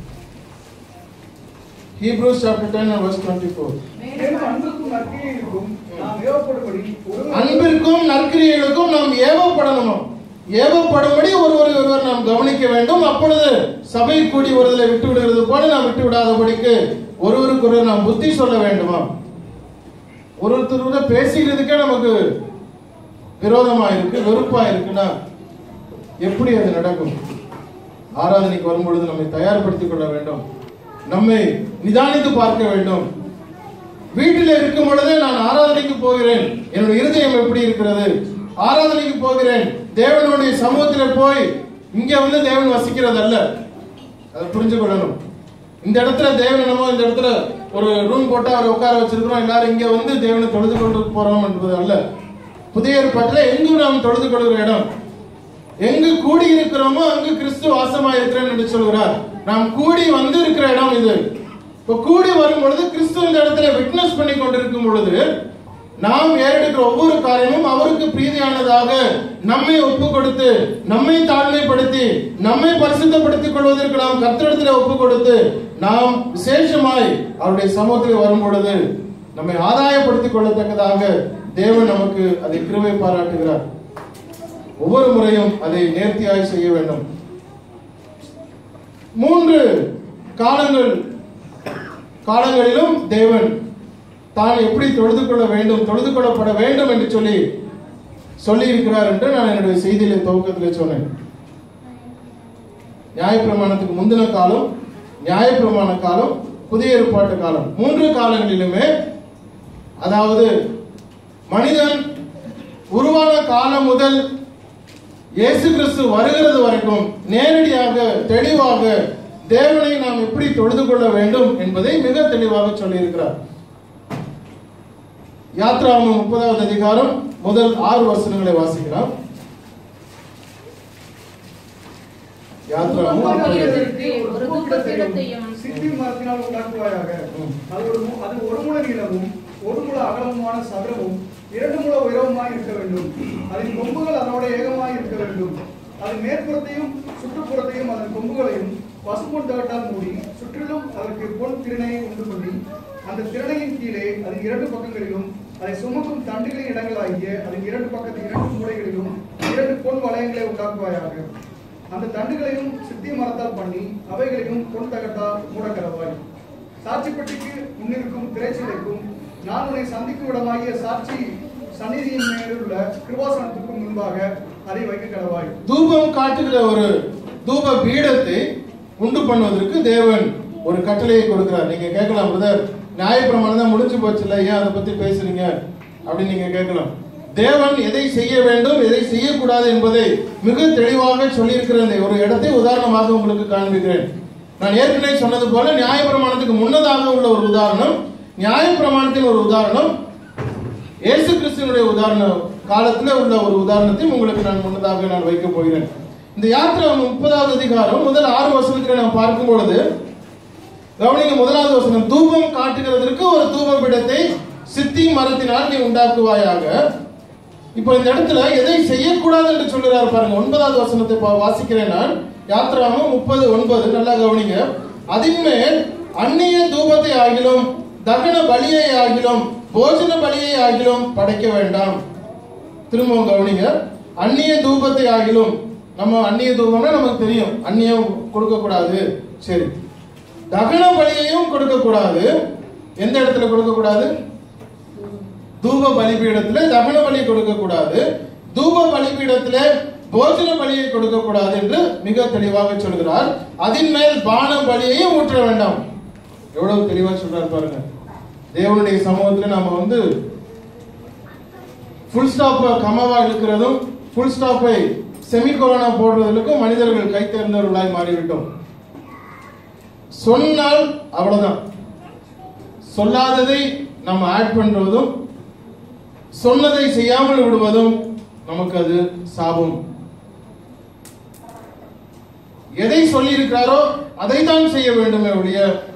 Hebrews chapter 10 and verse 24. மேலும் அன்புக்கும் நற்கிரியைகளுக்கும் நாம் ஏவப்படும்படி ஒருவர் அன்பிற்கும் நற்கிரியைகளுக்கும் நாம் ஏவப்படணும் ஏவப்படும்படி ஒருவர் ஒருவர் நாம் கவனிக்க வேண்டும் அப்பொழுது சபை கூடி வருதலை விட்டு விடுகிறது போல நாம் விட்டு விடாதபடிக்கு ஒருவருக்கு ஒருவர் நாம் புத்தி சொல்ல வேண்டுமா ஒருத்தரோட பேசிக்கிறதுக்கே நமக்கு விரோதமா இருக்கு வெறுப்பா இருக்குன்னா எப்படி அது நடக்கும் ஆராதனைக்கு வரும்பொழுது நம்மை தயார்படுத்திக் கொள்ள வேண்டும் நம்மை நிதானித்து பார்க்க வேண்டும் வீட்டில் இருக்கும் பொழுதே நான் ஆராதனைக்கு போகிறேன் என்னுடைய இருதயம் எப்படி இருக்கிறது ஆராதனைக்கு போகிறேன் தேவனுடைய சமூகத்தில் போய் இங்க வந்து தேவன் வசிக்கிறது அல்ல அதை புரிஞ்சு கொள்ளணும் இந்த இடத்துல தேவன் என்னமோ இந்த இடத்துல ஒரு ரூம் போட்டு அவரை உட்கார வச்சிருக்கிறோம் எல்லாரும் இங்க வந்து தேவனை தொழுது கொண்டு போறோம் என்பது அல்ல புதிய ஏற்பாட்டில் எங்கும் நாம் தொழுது கொள்கிற இடம் எங்கு கூடி இருக்கிறோமோ அங்கு கிறிஸ்து வாசமா இருக்கிறேன் என்று சொல்கிறார் நாம் கூடி வந்து இருக்கிற இடம் இது இப்ப கூடி வரும் பொழுது கிறிஸ்து இந்த இடத்துல விட்னஸ் பண்ணி கொண்டிருக்கும் பொழுது நாம் ஏறெடுக்கிற ஒவ்வொரு காரியமும் அவருக்கு பிரீதியானதாக நம்மை ஒப்பு கொடுத்து நம்மை தாழ்மைப்படுத்தி நம்மை பரிசுத்தப்படுத்திக் கொள்வதற்கு நாம் கர்த்தரிடத்தில் ஒப்பு கொடுத்து நாம் விசேஷமாய் அவருடைய சமூகத்தில் வரும் பொழுது நம்மை ஆதாயப்படுத்திக் கொள்ளத்தக்கதாக தேவன் நமக்கு அதை கிருபை பாராட்டுகிறார் ஒவ்வொரு முறையும் அதை நேர்த்தியாய் செய்ய வேண்டும் மூன்று காலங்கள் காலங்களிலும் தேவன் தான் எப்படி தொழுது கொள்ள வேண்டும் தொழுது கொள்ளப்பட வேண்டும் என்று சொல்லி சொல்லி இருக்கிறார் என்று நான் என்னுடைய செய்தியில துவக்கத்தில் சொன்னேன் நியாயப்பிரமாணத்துக்கு முந்தின காலம் நியாயப்பிரமாண காலம் புதிய ஏற்பாட்டு காலம் மூன்று காலங்களிலுமே அதாவது மனிதன் உருவான காலம் முதல் இயேசு கிறிஸ்து வருகிறது வரைக்கும் நேரடியாக தெளிவாக தேவனை நாம் எப்படி தொழுது கொள்ள வேண்டும் என்பதை மிக தெளிவாக சொல்லியிருக்கிறார் யாத்ராமம் முப்பதாவது அதிகாரம் முதல் ஆறு வசனங்களை வாசிக்கலாம் யாத்ராமம் முப்பது. ஒரு தூபபீடத்தையும் சித்தி மரத்தினால் உண்டாக்குவாயாக ம். அது ஒரு மு- அது ஒரு முழ நீளமும் ஒரு முழ அகலமுமான சதுரமும் இரண்டு முழ உயரமுமாய் இருக்க வேண்டும் அதன் கொம்புகள் அதனோட ஏகமாய் இருக்க வேண்டும் அதன் மேற்புறத்தையும் சுற்றுப்புறத்தையும் அதன் கொம்புகளையும் பசும்பொன் தகட்டால் மூடி சுற்றிலும் அதற்கு பொன் திறனையை உண்டு பண்ணி அந்த திறனையின் கீழே அதன் இரண்டு பக்கங்களிலும் அதை சுமக்கும் தண்டுகளின் இடங்களாகிய அதன் இரண்டு பக்கத்து இரண்டு மூலைகளிலும் இரண்டு பொன் வளையங்களை உண்டாக்குவாயாக அந்த தண்டுகளையும் சித்தி மரத்தால் பண்ணி அவைகளையும் பொன் தகட்டால் மூடக்கரவாய் சாட்சிப்பட்டிக்கு முன்னிருக்கும் திரைச்சீலைக்கும் நான் உன்னை சந்திக்கும் இடமாகிய சாட்சி சந்நிதியின் மேலுள்ள கிருபாசனத்துக்கும் முன்பாக அதை வைக்க கடவாய் தூபம் காட்டுகிற ஒரு தூப பீடத்தை உண்டு பண்ணுவதற்கு தேவன் ஒரு கட்டளையை கொடுக்கிறார் நீங்க கேட்கலாம் பிரதர் நியாயப்பிரமாணம் தான் முடிஞ்சு போச்சுல்ல ஏன் அதை பத்தி பேசுறீங்க அப்படின்னு நீங்க கேட்கலாம் தேவன் எதை செய்ய வேண்டும் எதை செய்யக்கூடாது என்பதை மிக தெளிவாக சொல்லியிருக்கிற இந்த ஒரு இடத்தை உதாரணமாக உங்களுக்கு காண்பிக்கிறேன் நான் ஏற்கனவே சொன்னது போல நியாயப்பிரமாணத்துக்கு முன்னதாக உள்ள ஒரு உதாரணம் நியாயப்பிரமாணத்தின் ஒரு உதாரணம் இயேசு கிறிஸ்துவனுடைய உதாரண காலத்துல உள்ள ஒரு உதாரணத்தையும் உங்களுக்கு நான் முன்னதாக நான் வைக்க போகிறேன் இந்த யாத்திரை முப்பதாவது அதிகாரம் முதல் ஆறு வசனத்துல நாம் பார்க்கும் பொழுது கவனிங்க முதலாவது வசனம் தூபம் காட்டுகிறதற்கு ஒரு தூப பீடத்தை சித்தி மரத்தினால் நீ உண்டாக்குவாயாக இப்போ இந்த இடத்துல எதை செய்யக்கூடாது என்று சொல்லுறாரு பாருங்க ஒன்பதாவது வசனத்தை பா- வாசிக்கிறேன் நான் யாத்திராமம் முப்பது ஒன்பது நல்லா கவனிங்க அதின்மேல் அந்நிய தூபத்தை ஆகிலும் தகன பலியை ஆகிலும் போஜன பலியை ஆகிலும் படைக்க வேண்டாம் திரும்பவும் கவனிங்க அந்நிய தூபத்தை ஆகிலும் நம்ம அந்நிய தூபம்னா நமக்கு தெரியும் அந்நியம் கொடுக்க கூடாது சரி தகன பலியையும் கொடுக்க கூடாது எந்த இடத்துல கொடுக்க கூடாது தூப பலிபீடத்துல தகன பலி கொடுக்க கூடாது தூப பலிபீடத்துல போஜன பலியை கொடுக்க கூடாது என்று மிக தெளிவாக சொல்கிறார் அதன் மேல் பான பலியையும் ஊற்ற வேண்டாம் எவ்வளவு தெளிவா சொல்றாரு பாருங்க தேவனுடைய சமூகத்துல நாம வந்து ஃபுல் ஸ்டாப் கமவா இழுக்கிறதும் ஃபுல் ஸ்டாப்பை செமிகோலனா போடுறதுக்கும் மனிதர்கள் கை தேர்ந்தவர்களாய் மாறிவிட்டோம் சொன்னால் அவ்வளவுதான் சொல்லாததை நம்ம ஆட் பண்றதும் சொன்னதை செய்யாமல் விடுவதும் நமக்கு அது சாபம் எதை சொல்லி இருக்கிறாரோ அதை தான் செய்ய வேண்டுமே ஒழிய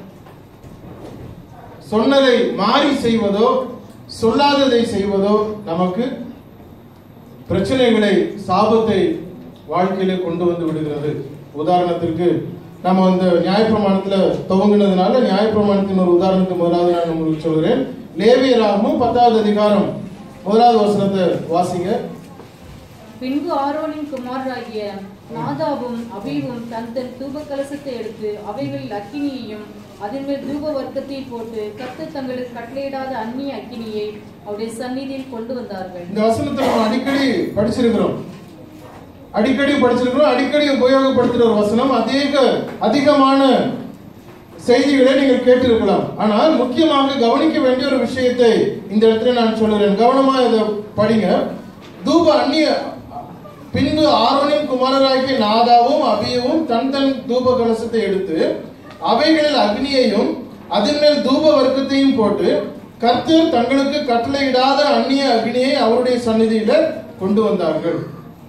சொன்னதை மாறி செய்வதோ சொல்லாததை செய்வதோ நமக்கு பிரச்சனைகளை சாபத்தை வாழ்க்கையில கொண்டு வந்து விடுகிறது உதாரணத்திற்கு நம்ம இந்த நியாயப்பிரமாணத்துல துவங்கினதுனால நியாயப்பிரமாணத்தின் ஒரு உதாரணத்தை முதலாவது நான் உங்களுக்கு சொல்கிறேன் லேவியராகவும் பத்தாவது அதிகாரம் முதலாவது வசனத்தை வாசிங்க பின்பு ஆரோனின் குமாரராகிய நாதாவும் அபீவும் தன் தன் தூப கலசத்தை எடுத்து அவைகளில் அக்கினியையும் அதன் மேல் தூப வர்க்கத்தை போட்டு கர்த்தர் தங்களுக்கு கட்டளையிடாத அந்நிய அக்கினியை அவருடைய சந்நிதியில் கொண்டு வந்தார்கள் இந்த வசனத்தை நம்ம அடிக்கடி படிச்சிருக்கிறோம் அடிக்கடி படிச்சிருக்கிறோம் அடிக்கடி உபயோகப்படுத்துகிற ஒரு வசனம் அதிக அதிகமான செய்திகளை நீங்கள் கேட்டிருக்கலாம் ஆனால் முக்கியமாக கவனிக்க வேண்டிய ஒரு விஷயத்தை இந்த இடத்துல நான் சொல்லுறேன் கவனமா இதை படிங்க தூப அந்நிய பின்பு ஆரோனின் குமாரராகிய நாதாவும் அபியவும் தன் தன் தூப கலசத்தை எடுத்து அவைகளில் அக்னியையும் அதன் மேல் தூப வர்க்கத்தையும் போட்டு கர்த்தர் தங்களுக்கு கட்டளையிடாத அந்நிய அக்னியை அவருடைய சந்நிதியில கொண்டு வந்தார்கள்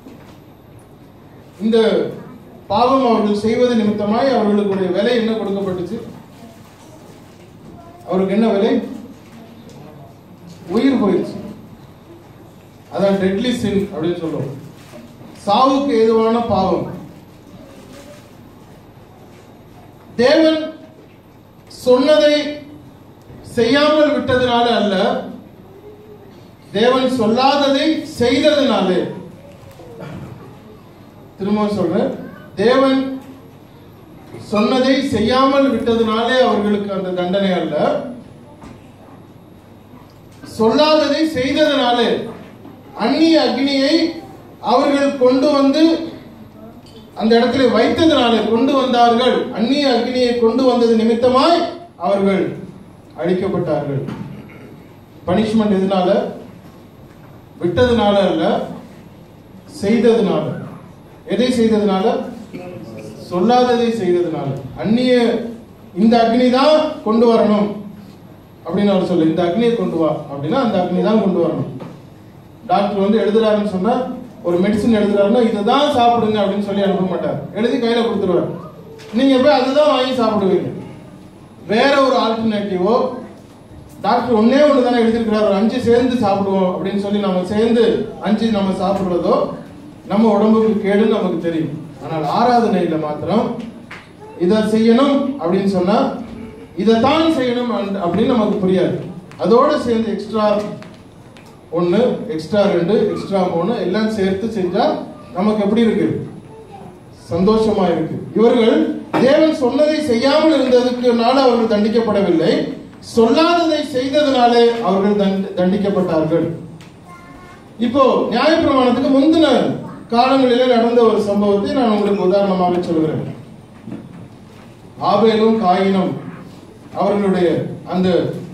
இந்த பாவம் அவர்கள் செய்வது நிமித்தமாய் அவர்களுடைய விலை என்ன கொடுக்கப்பட்டுச்சு அவருக்கு என்ன விலை உயிர் போயிடுச்சு அதான் டெட்லி சின் அப்படின்னு சொல்லுவோம் சாவுக்கு ஏதுவான பாவம் தேவன் சொன்னதை செய்யாமல் விட்டதுனால அல்ல தேவன் சொல்லாததை செய்ததுனாலே திரும்ப சொல்றேன் தேவன் சொன்னதை செய்யாமல் விட்டதுனாலே அவர்களுக்கு அந்த தண்டனை அல்ல சொல்லாததை செய்ததுனாலே அந்நிய அக்னியை அவர்கள் கொண்டு வந்து அந்த இடத்துல வைத்ததுனாலே கொண்டு வந்தார்கள் அந்நிய அக்னியை கொண்டு வந்தது நிமித்தமாய் அவர்கள் அழிக்கப்பட்டார்கள் பனிஷ்மெண்ட் எதனால விட்டதுனால அல்ல செய்ததுனால எதை செய்ததுனால சொல்லாததை செய்ததுனால அந்நிய இந்த அக்னி தான் கொண்டு வரணும் அப்படின்னு அவர் சொல்லு இந்த அக்னியை கொண்டு வா அப்படின்னா அந்த அக்னி தான் கொண்டு வரணும் டாக்டர் வந்து எழுதுறாருன்னு சொன்னா ஒரு மெடிசன் எழுதுறாருன்னா இதை தான் சாப்பிடுங்க அப்படின்னு சொல்லி அனுப்ப மாட்டார் எழுதி கையில கொடுத்துருவார் நீங்க போய் அதுதான் வாங்கி சாப்பிடுவீங்க வேற ஒரு ஆல்டர்னேட்டிவோ டாக்டர் ஒன்னே ஒன்று தானே எழுதியிருக்கிறார் ஒரு அஞ்சு சேர்ந்து சாப்பிடுவோம் அப்படின்னு சொல்லி நம்ம சேர்ந்து அஞ்சு நம்ம சாப்பிடுறதோ நம்ம உடம்புக்கு கேடுன்னு நமக்கு தெரியும் ஆனால் ஆராதனையில மாத்திரம் இதை செய்யணும் அப்படின்னு சொன்னா இதைத்தான் செய்யணும் and- அப்படின்னு நமக்கு புரியாது அதோட சேர்ந்து எக்ஸ்ட்ரா ஒன்று எக்ஸ்ட்ரா ரெண்டு எக்ஸ்ட்ரா மூணு எல்லாம் சேர்த்து செஞ்சா நமக்கு எப்படி இருக்கு சந்தோஷமா இருக்கு இவர்கள் தேவன் சொன்னதை செய்யாமல் இருந்ததுக்குனால அவர்கள் தண்டிக்கப்படவில்லை சொல்லாததை செய்ததுனாலே அவர்கள் தண்ட- தண்டிக்கப்பட்டார்கள் இப்போ நியாயப்பிரமாணத்துக்கு முந்தின காலங்களிலே நடந்த ஒரு சம்பவத்தை நான் உங்களுக்கு உதாரணமாக சொல்கிறேன் ஆபேலும் காயினும் அவர்களுடைய அந்த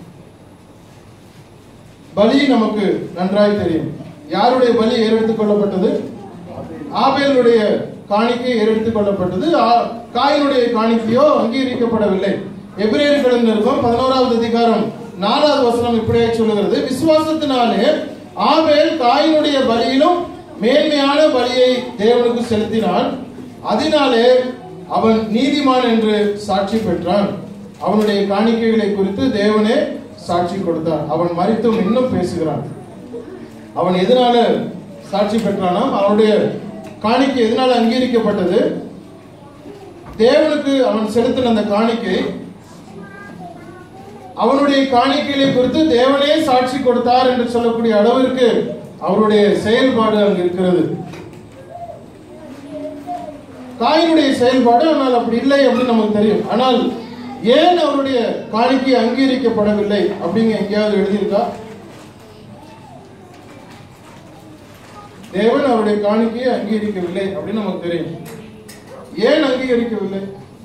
பலி நமக்கு நன்றாய் தெரியும் யாருடைய பலி ஏறெடுத்துக் கொள்ளப்பட்டது ஆபேலுடைய காணிக்கை ஏறெடுத்துக் கொள்ளப்பட்டது ஆ- காயினுடைய காணிக்கையோ அங்கீகரிக்கப்படவில்லை எபிரேயர்களின் நிருபம் பதினோராவது அதிகாரம் நாலாவது வசனம் இப்படியே சொல்லுகிறது விசுவாசத்தினாலே ஆபேல் காயினுடைய பலியிலும் மேன்மையான பலியை தேவனுக்கு செலுத்தினான் அதனாலே அவன் நீதிமான் என்று சாட்சி பெற்றான் அவனுடைய காணிக்கைகளை குறித்து தேவனே சாட்சி கொடுத்தார் அவன் மறித்தும் இன்னும் பேசுகிறான் அவன் எதனால சாட்சி பெற்றானாம் அவனுடைய காணிக்கை எதனால அங்கீகரிக்கப்பட்டது தேவனுக்கு அவன் செலுத்தின அந்த காணிக்கை அவனுடைய காணிக்கைகளை குறித்து தேவனே சாட்சி கொடுத்தார் என்று சொல்லக்கூடிய அளவிற்கு அவருடைய செயல்பாடு அங்கு இருக்கிறது காயினுடைய செயல்பாடு ஆனால் அப்படி இல்லை அப்படின்னு நமக்கு தெரியும் ஆனால் ஏன் அவருடைய காணிக்கை அங்கீகரிக்கப்படவில்லை அப்படிங்க எங்கேயாவது எழுதியிருக்கா தேவன் அவருடைய காணிக்கையை அங்கீகரிக்கவில்லை அப்படின்னு நமக்கு தெரியும் ஏன் அங்கீகரிக்கவில்லை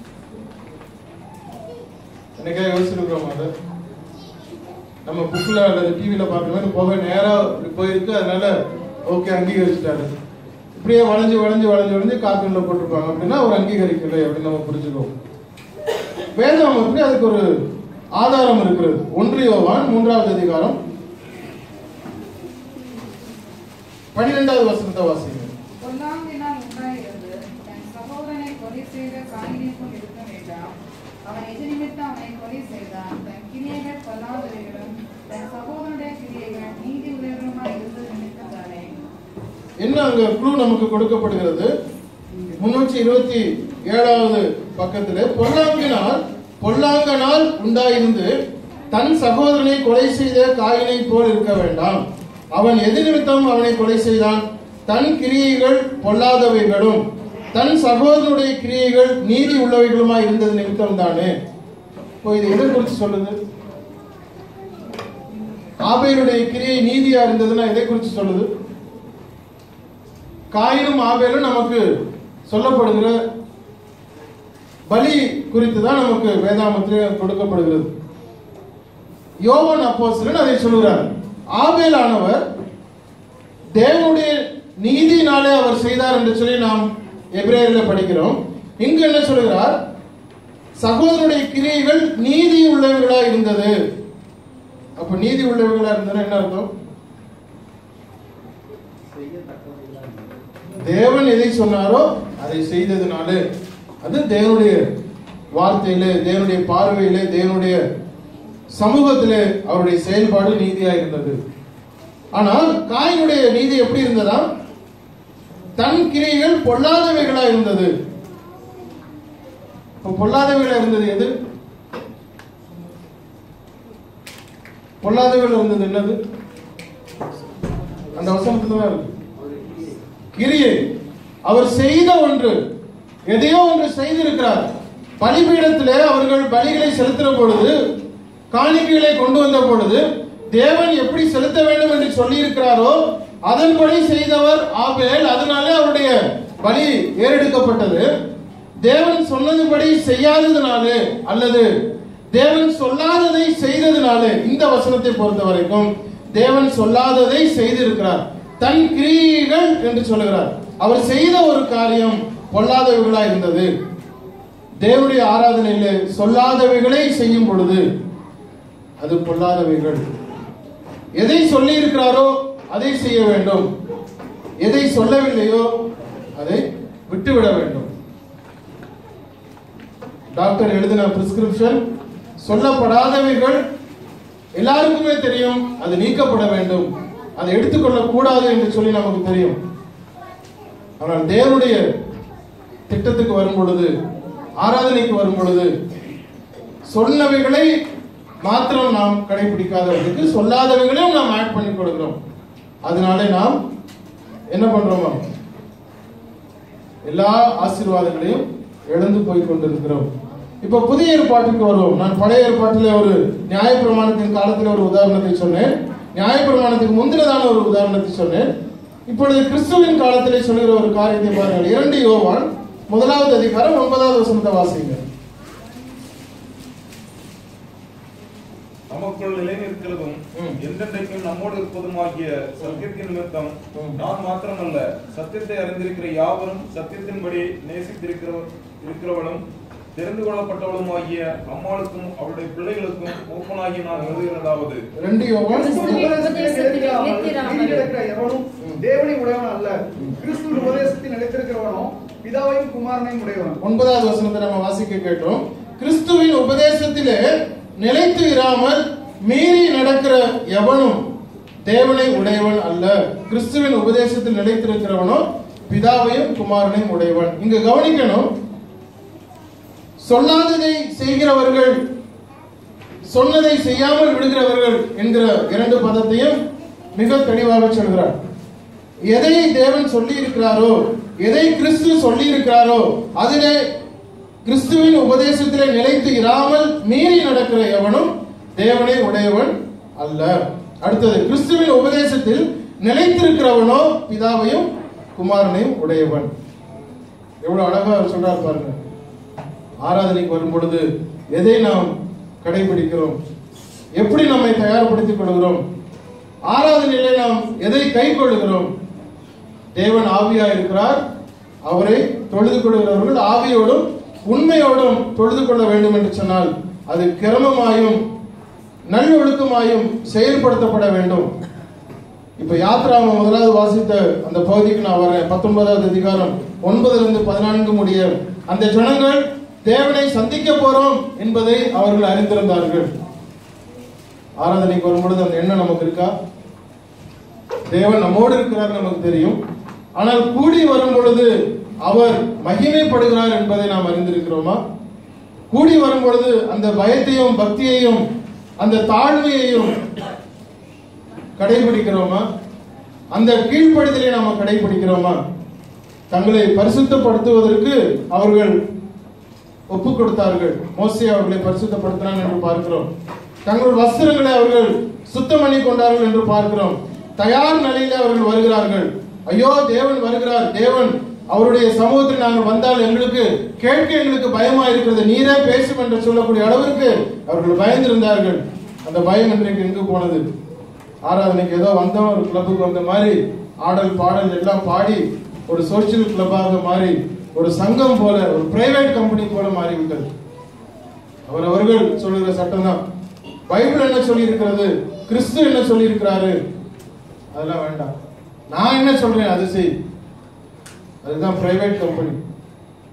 என்னைக்கா யோசிச்சிருக்கிறோம் அதை நம்ம புக்ல அல்லது டிவில பார்க்குற மாதிரி போக நேரா இப்படி போயிருக்கு அதனால ஓகே அங்கீகரிச்சிட்டாரு இப்படியே வளைஞ்சு வளைஞ்சு வளைஞ்சு வளைஞ்சு கார்ட்டூன்ல போட்டிருப்பாங்க அப்படின்னா அவர் அங்கீகரிக்கலை அப்படின்னு நம்ம புரிஞ்சுக்குவோம் வேதாமத்தில் அதுக்கு ஒரு ஆதாரம் இருக்கிறது ஒன்று யோவான் மூன்றாவது அதிகாரம் பன்னிரெண்டாவது வசனத்தை வாசிங்க பொல்லாங்கினால் உண்டாயிருந்து தன் சகோதரனை கொலை செய்த காயினுக்கும் இருக்க வேண்டாம் அவன் எது நிமித்தம் அவனை கொலை செய்தான் தன் கிரியைகள் பொல்லாதவைகளும் தன் சகோதரனுடைய கிரியைகள் நீதி உள்ளவருமாய் இருந்தது நிமித்தம் தானே என்ன அங்க க்ளூ நமக்கு கொடுக்கப்படுகிறது முன்னூற்றி இருபத்தி ஏழாவது பக்கத்திலே பொல்லாங்கினால் பொல்லாங்கனால் உண்டாயிருந்து தன் சகோதரனை கொலை செய்த காயினை போல் இருக்க வேண்டாம் அவன் எது நிமித்தம் அவனை கொலை செய்தான் தன் கிரியைகள் பொல்லாதவைகளும் தன் சகோதரனுடைய கிரியைகள் நீதி உள்ளவைகளுமாய் இருந்தது நிமித்தம் தானே இப்போ இது எதை குறித்து சொல்லுது ஆபேலுடைய கிரியை நீதியா இருந்ததுன்னா எதை குறித்து சொல்லுது காயினும் ஆபேலும் நமக்கு சொல்லப்படுகிற பலி குறித்து தான் நமக்கு வேதாமத்திலே கொடுக்கப்படுகிறது யோவான் அப்போஸ்தலன் அதை சொல்கிறார் ஆபேலானவர் தேவனுடைய நீதினாலே அவர் செய்தார் என்று சொல்லி நாம் எபிரேயரில் படிக்கிறோம் இங்கு என்ன சொல்கிறார் சகோதரனுடைய கிரியைகள் நீதி உள்ளவர்களா இருந்தது அப்ப நீதி உள்ளவர்களா இருந்ததுன்னா என்ன அர்த்தம் தேவன் எதை சொன்னாரோ அதை செய்ததுனால அது தேவனுடைய வார்த்தையிலே தேவனுடைய பார்வையிலே தேவனுடைய சமூகத்திலே அவருடைய செயல்பாடு நீதியா இருந்தது ஆனால் காயினுடைய நீதி எப்படி இருந்ததா தன் கிரியைகள் பொல்லாதவைகளா இருந்தது இப்ப பொல்லாதவைகளா இருந்தது எது பொல்லாதவைகள் இருந்தது என்னது அந்த வசனத்துல தான் இருக்கு கிரியை அவர் செய்த ஒன்று எதையோ ஒன்று செய்திருக்கிறார் பலிபீடத்திலே அவர்கள் பலிகளை செலுத்துற பொழுது காணிக்கைகளை கொண்டு வந்த பொழுது தேவன் எப்படி செலுத்த வேண்டும் என்று சொல்லி இருக்கிறாரோ அதன்படி செய்தவர் ஆபேல் அதனாலே அவருடைய பலி ஏறெடுக்கப்பட்டது தேவன் சொன்னதுபடி செய்யாததுனாலே அல்லது தேவன் சொல்லாததை செய்ததுனாலே இந்த வசனத்தை பொறுத்த வரைக்கும் தேவன் சொல்லாததை செய்திருக்கிறார் தன் கிரியைகள் என்று சொல்லுகிறார் அவர் செய்த ஒரு காரியம் பொல்லாதவைகளா இருந்தது தேவனுடைய ஆராதனையிலே சொல்லாதவைகளை செய்யும் பொழுது அது பொல்லாதவைகள் எதை சொல்லி இருக்கிறாரோ அதை செய்ய வேண்டும் எதை சொல்லவில்லையோ அதை விட்டுவிட வேண்டும் டாக்டர் எழுதின பிரிஸ்கிரிப்ஷன் சொல்லப்படாதவைகள் எல்லாருக்குமே தெரியும் அது நீக்கப்பட வேண்டும் அதை எடுத்துக்கொள்ள கூடாது என்று சொல்லி நமக்கு தெரியும் ஆனால் தேவனுடைய திட்டத்துக்கு வரும் பொழுது ஆராதனைக்கு வரும் பொழுது சொன்னவைகளை மாத்திரம் நாம் கடைபிடிக்காதவர்களுக்கு சொல்லாதவைகளையும் நாம் ஆட் பண்ணி கொடுக்கிறோம் அதனாலே நாம் என்ன பண்றோம் எல்லா ஆசீர்வாதங்களையும் இழந்து போய் கொண்டிருக்கிறோம் இப்ப புதிய ஏற்பாட்டுக்கு வருவோம் நான் பழைய ஏற்பாட்டிலே ஒரு நியாயப்பிரமாணத்தின் காலத்தில் ஒரு உதாரணத்தை சொன்னேன் நியாயப்பிரமாணத்துக்கு முந்தினதான ஒரு உதாரணத்தை சொன்னேன் இப்பொழுது கிறிஸ்துவின் காலத்திலே சொல்லுகிற ஒரு காரியத்தை பாருங்கள் இரண்டு யோவான் முதலாவது அதிகாரம் ஒன்பதாவது வசனத்தை வாசிங்க நமக்குள் நிலைநிற்கிறதும் ம். என்றென்றைக்கும் நம்மோடு இருப்பதுமாகிய சத்தியத்தின் நிமித்தம் ம். நான் மாத்திரமல்ல சத்தியத்தை அறிந்திருக்கிற யாவரும் சத்தியத்தின்படி நேசித்திருக்கிறவர் இருக்கிறவளும் தெரிந்து கொள்ளப்பட்டவளும் ஆகிய அம்மாளுக்கும் அவளுடைய பிள்ளைகளுக்கும் ஒப்பனாகி நான் எழுதுகிறதாவது ரெண்டு யோவான் கிறிஸ்துவின் உபதேசத்தில் நிலைத்திராமல் நிலைத்திருக்கிற எவனும் தேவனை உடையவன் அல்ல கிறிஸ்துவின் உபதேசத்தில் நிலைத்திருக்கிறவனோ பிதாவையும் குமாரனையும் உடையவன் ஒன்பதாவது வசனத்தை நம்ம வாசிக்க கேட்டோம் கிறிஸ்துவின் உபதேசத்திலே நிலைத்து இராமல் மீறி நடக்கிற எவனும் தேவனை உடையவன் அல்ல கிறிஸ்துவின் உபதேசத்தில் நிலைத்திருக்கிறவனோ பிதாவையும் குமாரனையும் உடையவன் இங்க கவனிக்கணும் சொல்லாததை செய்கிறவர்கள் சொன்னதை செய்யாமல் விடுகிறவர்கள் என்கிற இரண்டு பதத்தையும் மிக தெளிவாக சொல்கிறார் எதை தேவன் சொல்லி இருக்கிறாரோ எதை கிறிஸ்து சொல்லி இருக்கிறாரோ அதிலே கிறிஸ்துவின் உபதேசத்திலே நிலைத்து இராமல் மீறி நடக்கிற எவனும் தேவனை உடையவன் அல்ல அடுத்தது கிறிஸ்துவின் உபதேசத்தில் நிலைத்திருக்கிறவனோ பிதாவையும் குமாரனையும் உடையவன் எவ்வளவு அழகா அவர் சொல்றார் பாருங்க ஆராதனைக்கு வரும் பொழுது எதை நாம் கடைபிடிக்கிறோம் எப்படி நம்மை தயார்படுத்திக் கொள்கிறோம் ஆராதனையிலே நாம் எதை கை கொள்கிறோம் தேவன் ஆவியா இருக்கிறார் அவரை தொழுது கொள்கிறவர்கள் ஆவியோடும் உண்மையோடும் தொழுது கொள்ள வேண்டும் என்று சொன்னால் அது கிரமமாயும் நல்லொழுக்கமாயும் செயல்படுத்தப்பட வேண்டும் இப்ப யாத்ராம முதலாவது வாசித்த அந்த பகுதிக்கு நான் வரேன் பத்தொன்பதாவது அதிகாரம் ஒன்பதுல இருந்து பதினான்கு முடிய அந்த ஜனங்கள் தேவனை சந்திக்க போறோம் என்பதை அவர்கள் அறிந்திருந்தார்கள் ஆராதனைக்கு வரும்பொழுது அந்த எண்ணம் நமக்கு இருக்கா தேவன் நம்மோடு இருக்கிறார் நமக்கு தெரியும் ஆனால் கூடி வரும் பொழுது அவர் மகிமைப்படுகிறார் என்பதை நாம் அறிந்திருக்கிறோமா கூடி வரும் பொழுது அந்த பயத்தையும் பக்தியையும் அந்த தாழ்மையையும் கடைபிடிக்கிறோமா அந்த கீழ்ப்படுதலை நாம கடைபிடிக்கிறோமா தங்களை பரிசுத்தப்படுத்துவதற்கு அவர்கள் ஒப்பு கொடுத்தார்கள் மோசே அவர்களை பரிசுத்தப்படுத்தினான் என்று பார்க்கிறோம் தங்கள் வஸ்திரங்களை அவர்கள் சுத்தம் பண்ணி கொண்டார்கள் என்று பார்க்கிறோம் தயார் நிலையில அவர்கள் வருகிறார்கள் ஐயோ தேவன் வருகிறார் தேவன் அவருடைய சமூகத்தில் நாங்கள் வந்தால் எங்களுக்கு கேட்க எங்களுக்கு பயமா இருக்கிறது நீரே பேசும் என்று சொல்லக்கூடிய அளவிற்கு அவர்கள் பயந்திருந்தார்கள் அந்த பயம் இன்றைக்கு எங்கு போனது ஆராதனைக்கு ஏதோ வந்தோம் ஒரு கிளப்புக்கு வந்த மாதிரி ஆடல் பாடல் எல்லாம் பாடி ஒரு சோசியல் கிளப்பாக மாறி ஒரு சங்கம் போல ஒரு பிரைவேட் கம்பெனி போல மாறிவிட்டது அவர் அவர்கள் சொல்லுகிற சட்டம் தான் பைபிள் என்ன சொல்லி இருக்கிறது கிறிஸ்து என்ன சொல்லி இருக்கிறாரு அதெல்லாம் வேண்டாம் நான் என்ன சொல்றேன் அது செய் அதுதான் பிரைவேட் கம்பெனி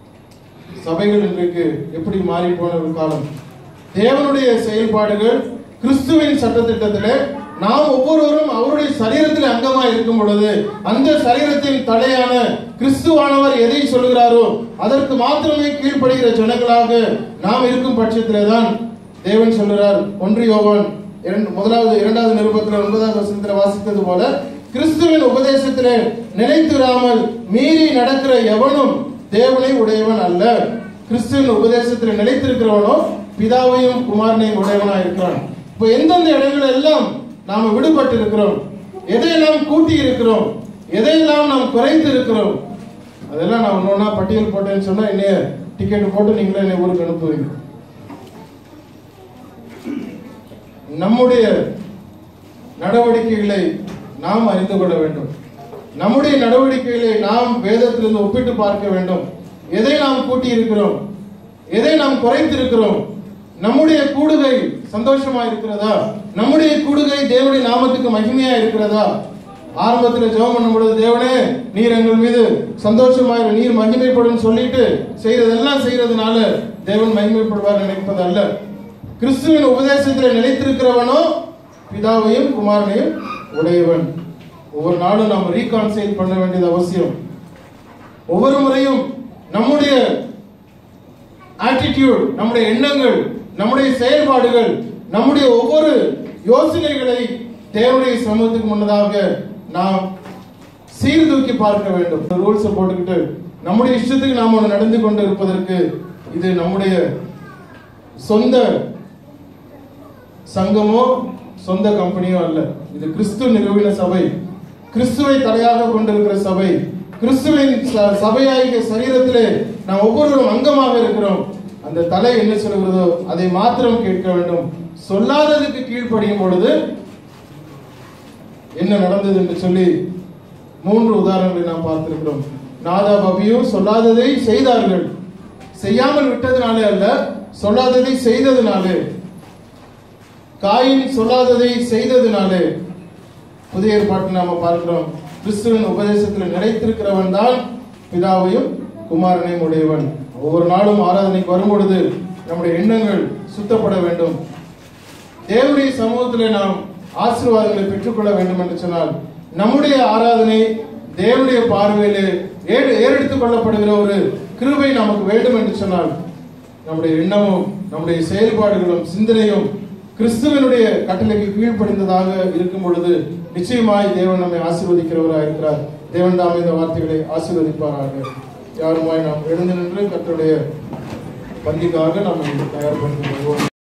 சபைகள் இன்றைக்கு எப்படி மாறி போன ஒரு காலம் தேவனுடைய செயல்பாடுகள் கிறிஸ்துவின் சட்டத்திட்டத்திலே நாம் ஒவ்வொருவரும் அவருடைய சரீரத்தில் அங்கமாய் இருக்கும் பொழுது அந்த சரீரத்தின் தலையான கிறிஸ்துவானவர் எதை சொல்கிறாரோ அதற்கு மாத்திரமே கீழ்ப்படுகிற ஜனங்களாக நாம் இருக்கும் பட்சத்திலே தான் தேவன் சொல்கிறார் ஒன்று யோவான் இரண்டு- முதலாவது இரண்டாவது நிருபத்தில் ஒன்பதாவது வசனத்தில் வாசித்தது போல கிறிஸ்துவின் உபதேசத்திலே நிலைத்திராமல் மீறி நடக்கிற எவனும் தேவனை உடையவன் அல்ல கிறிஸ்துவின் உபதேசத்தில் நிலைத்திருக்கிறவனோ பிதாவையும் குமாரனையும் உடையவனா இருக்கிறான் இப்போ எந்தெந்த இடங்கள் எல்லாம் நாம விடுபட்டு இருக்கிறோம் எதையெல்லாம் கூட்டி இருக்கிறோம் எதையெல்லாம் நாம் குறைத்து இருக்கிறோம் அதெல்லாம் நான் ஒன்று ஒன்றா பட்டியல் போட்டேன்னு சொன்னா என்னைய டிக்கெட் போட்டு நீங்களே என்னை ஊருக்கு அனுப்புவீங்க நம்முடைய நடவடிக்கைகளை நாம் அறிந்து கொள்ள வேண்டும் நம்முடைய நடவடிக்கைகளை நாம் வேதத்திலிருந்து ஒப்பிட்டு பார்க்க வேண்டும் எதை நாம் கூட்டி இருக்கிறோம் எதை நாம் குறைத்திருக்கிறோம் நம்முடைய கூடுகை சந்தோஷமா இருக்கிறதா நம்முடைய கூடுகை தேவனுடைய நாமத்துக்கு மகிமையா இருக்கிறதா ஆரம்பத்தில் ஜெபம் பண்ணும் பொழுது தேவனே நீர் எங்கள் மீது சந்தோஷமாயிரு நீர் மகிமைப்படும் சொல்லிட்டு செய்யறதெல்லாம் செய்யறதுனால தேவன் மகிமைப்படுவார் நினைப்பது அல்ல கிறிஸ்துவின் உபதேசத்தில் நிலைத்திருக்கிறவனோ பிதாவையும் குமாரனையும் உடையவன் ஒவ்வொரு நாளும் நாம் ரீகான்சைல் பண்ண வேண்டியது அவசியம் ஒவ்வொரு முறையும் நம்முடைய ஆட்டிடியூட் நம்முடைய எண்ணங்கள் நம்முடைய செயல்பாடுகள் நம்முடைய ஒவ்வொரு யோசனைகளை தேவனுடைய சமூகத்துக்கு முன்னதாக நாம் சீர்தூக்கி பார்க்க வேண்டும் ரூல்ஸ் போட்டுக்கிட்டு நம்முடைய இஷ்டத்துக்கு நாம் ஒன்று நடந்து கொண்டு இருப்பதற்கு இது நம்முடைய சொந்த சங்கமோ சொந்த கம்பெனியோ அல்ல இது கிறிஸ்து நிறுவின சபை கிறிஸ்துவை தலையாக கொண்டிருக்கிற சபை கிறிஸ்துவின் ச- சபையாகிய சரீரத்திலே நாம் ஒவ்வொருவரும் அங்கமாக இருக்கிறோம் அந்த தலை என்ன சொல்கிறதோ அதை மாத்திரம் கேட்க வேண்டும் சொல்லாததுக்கு கீழ்ப்படியும் பொழுது என்ன நடந்தது என்று சொல்லி மூன்று உதாரணங்களை நாம் பார்த்திருக்கிறோம் நாதா பபியும் சொல்லாததை செய்தார்கள் செய்யாமல் விட்டதுனாலே அல்ல சொல்லாததை செய்ததுனாலே காயின் சொல்லாததை செய்ததுனாலே புதிய ஏற்பாட்டில் நாம பார்க்கிறோம் கிறிஸ்துவின் உபதேசத்தில் நிலைத்திருக்கிறவன் தான் பிதாவையும் குமாரனையும் உடையவன் ஒவ்வொரு நாளும் ஆராதனைக்கு வரும் பொழுது நம்முடைய எண்ணங்கள் சுத்தப்பட வேண்டும் தேவனுடைய சமூகத்திலே நாம் ஆசீர்வாதங்களை பெற்றுக்கொள்ள வேண்டும் என்று சொன்னால் நம்முடைய ஆராதனை தேவனுடைய பார்வையிலே ஏறு ஏறெடுத்துக் கொள்ளப்படுகிற ஒரு கிருபை நமக்கு வேண்டும் என்று சொன்னால் நம்முடைய எண்ணமும் நம்முடைய செயல்பாடுகளும் சிந்தனையும் கிறிஸ்துவனுடைய கட்டளைக்கு கீழ்ப்படிந்ததாக இருக்கும் பொழுது நிச்சயமாய் தேவன் நம்மை ஆசீர்வதிக்கிறவராக இருக்கிறார் தேவன் தாமே இந்த வார்த்தைகளை ஆசீர்வதிப்பாராக யாருமாய் நாம் எழுந்து நின்று கர்த்தருடைய பந்திக்காக நாம் தயார் பண்ணி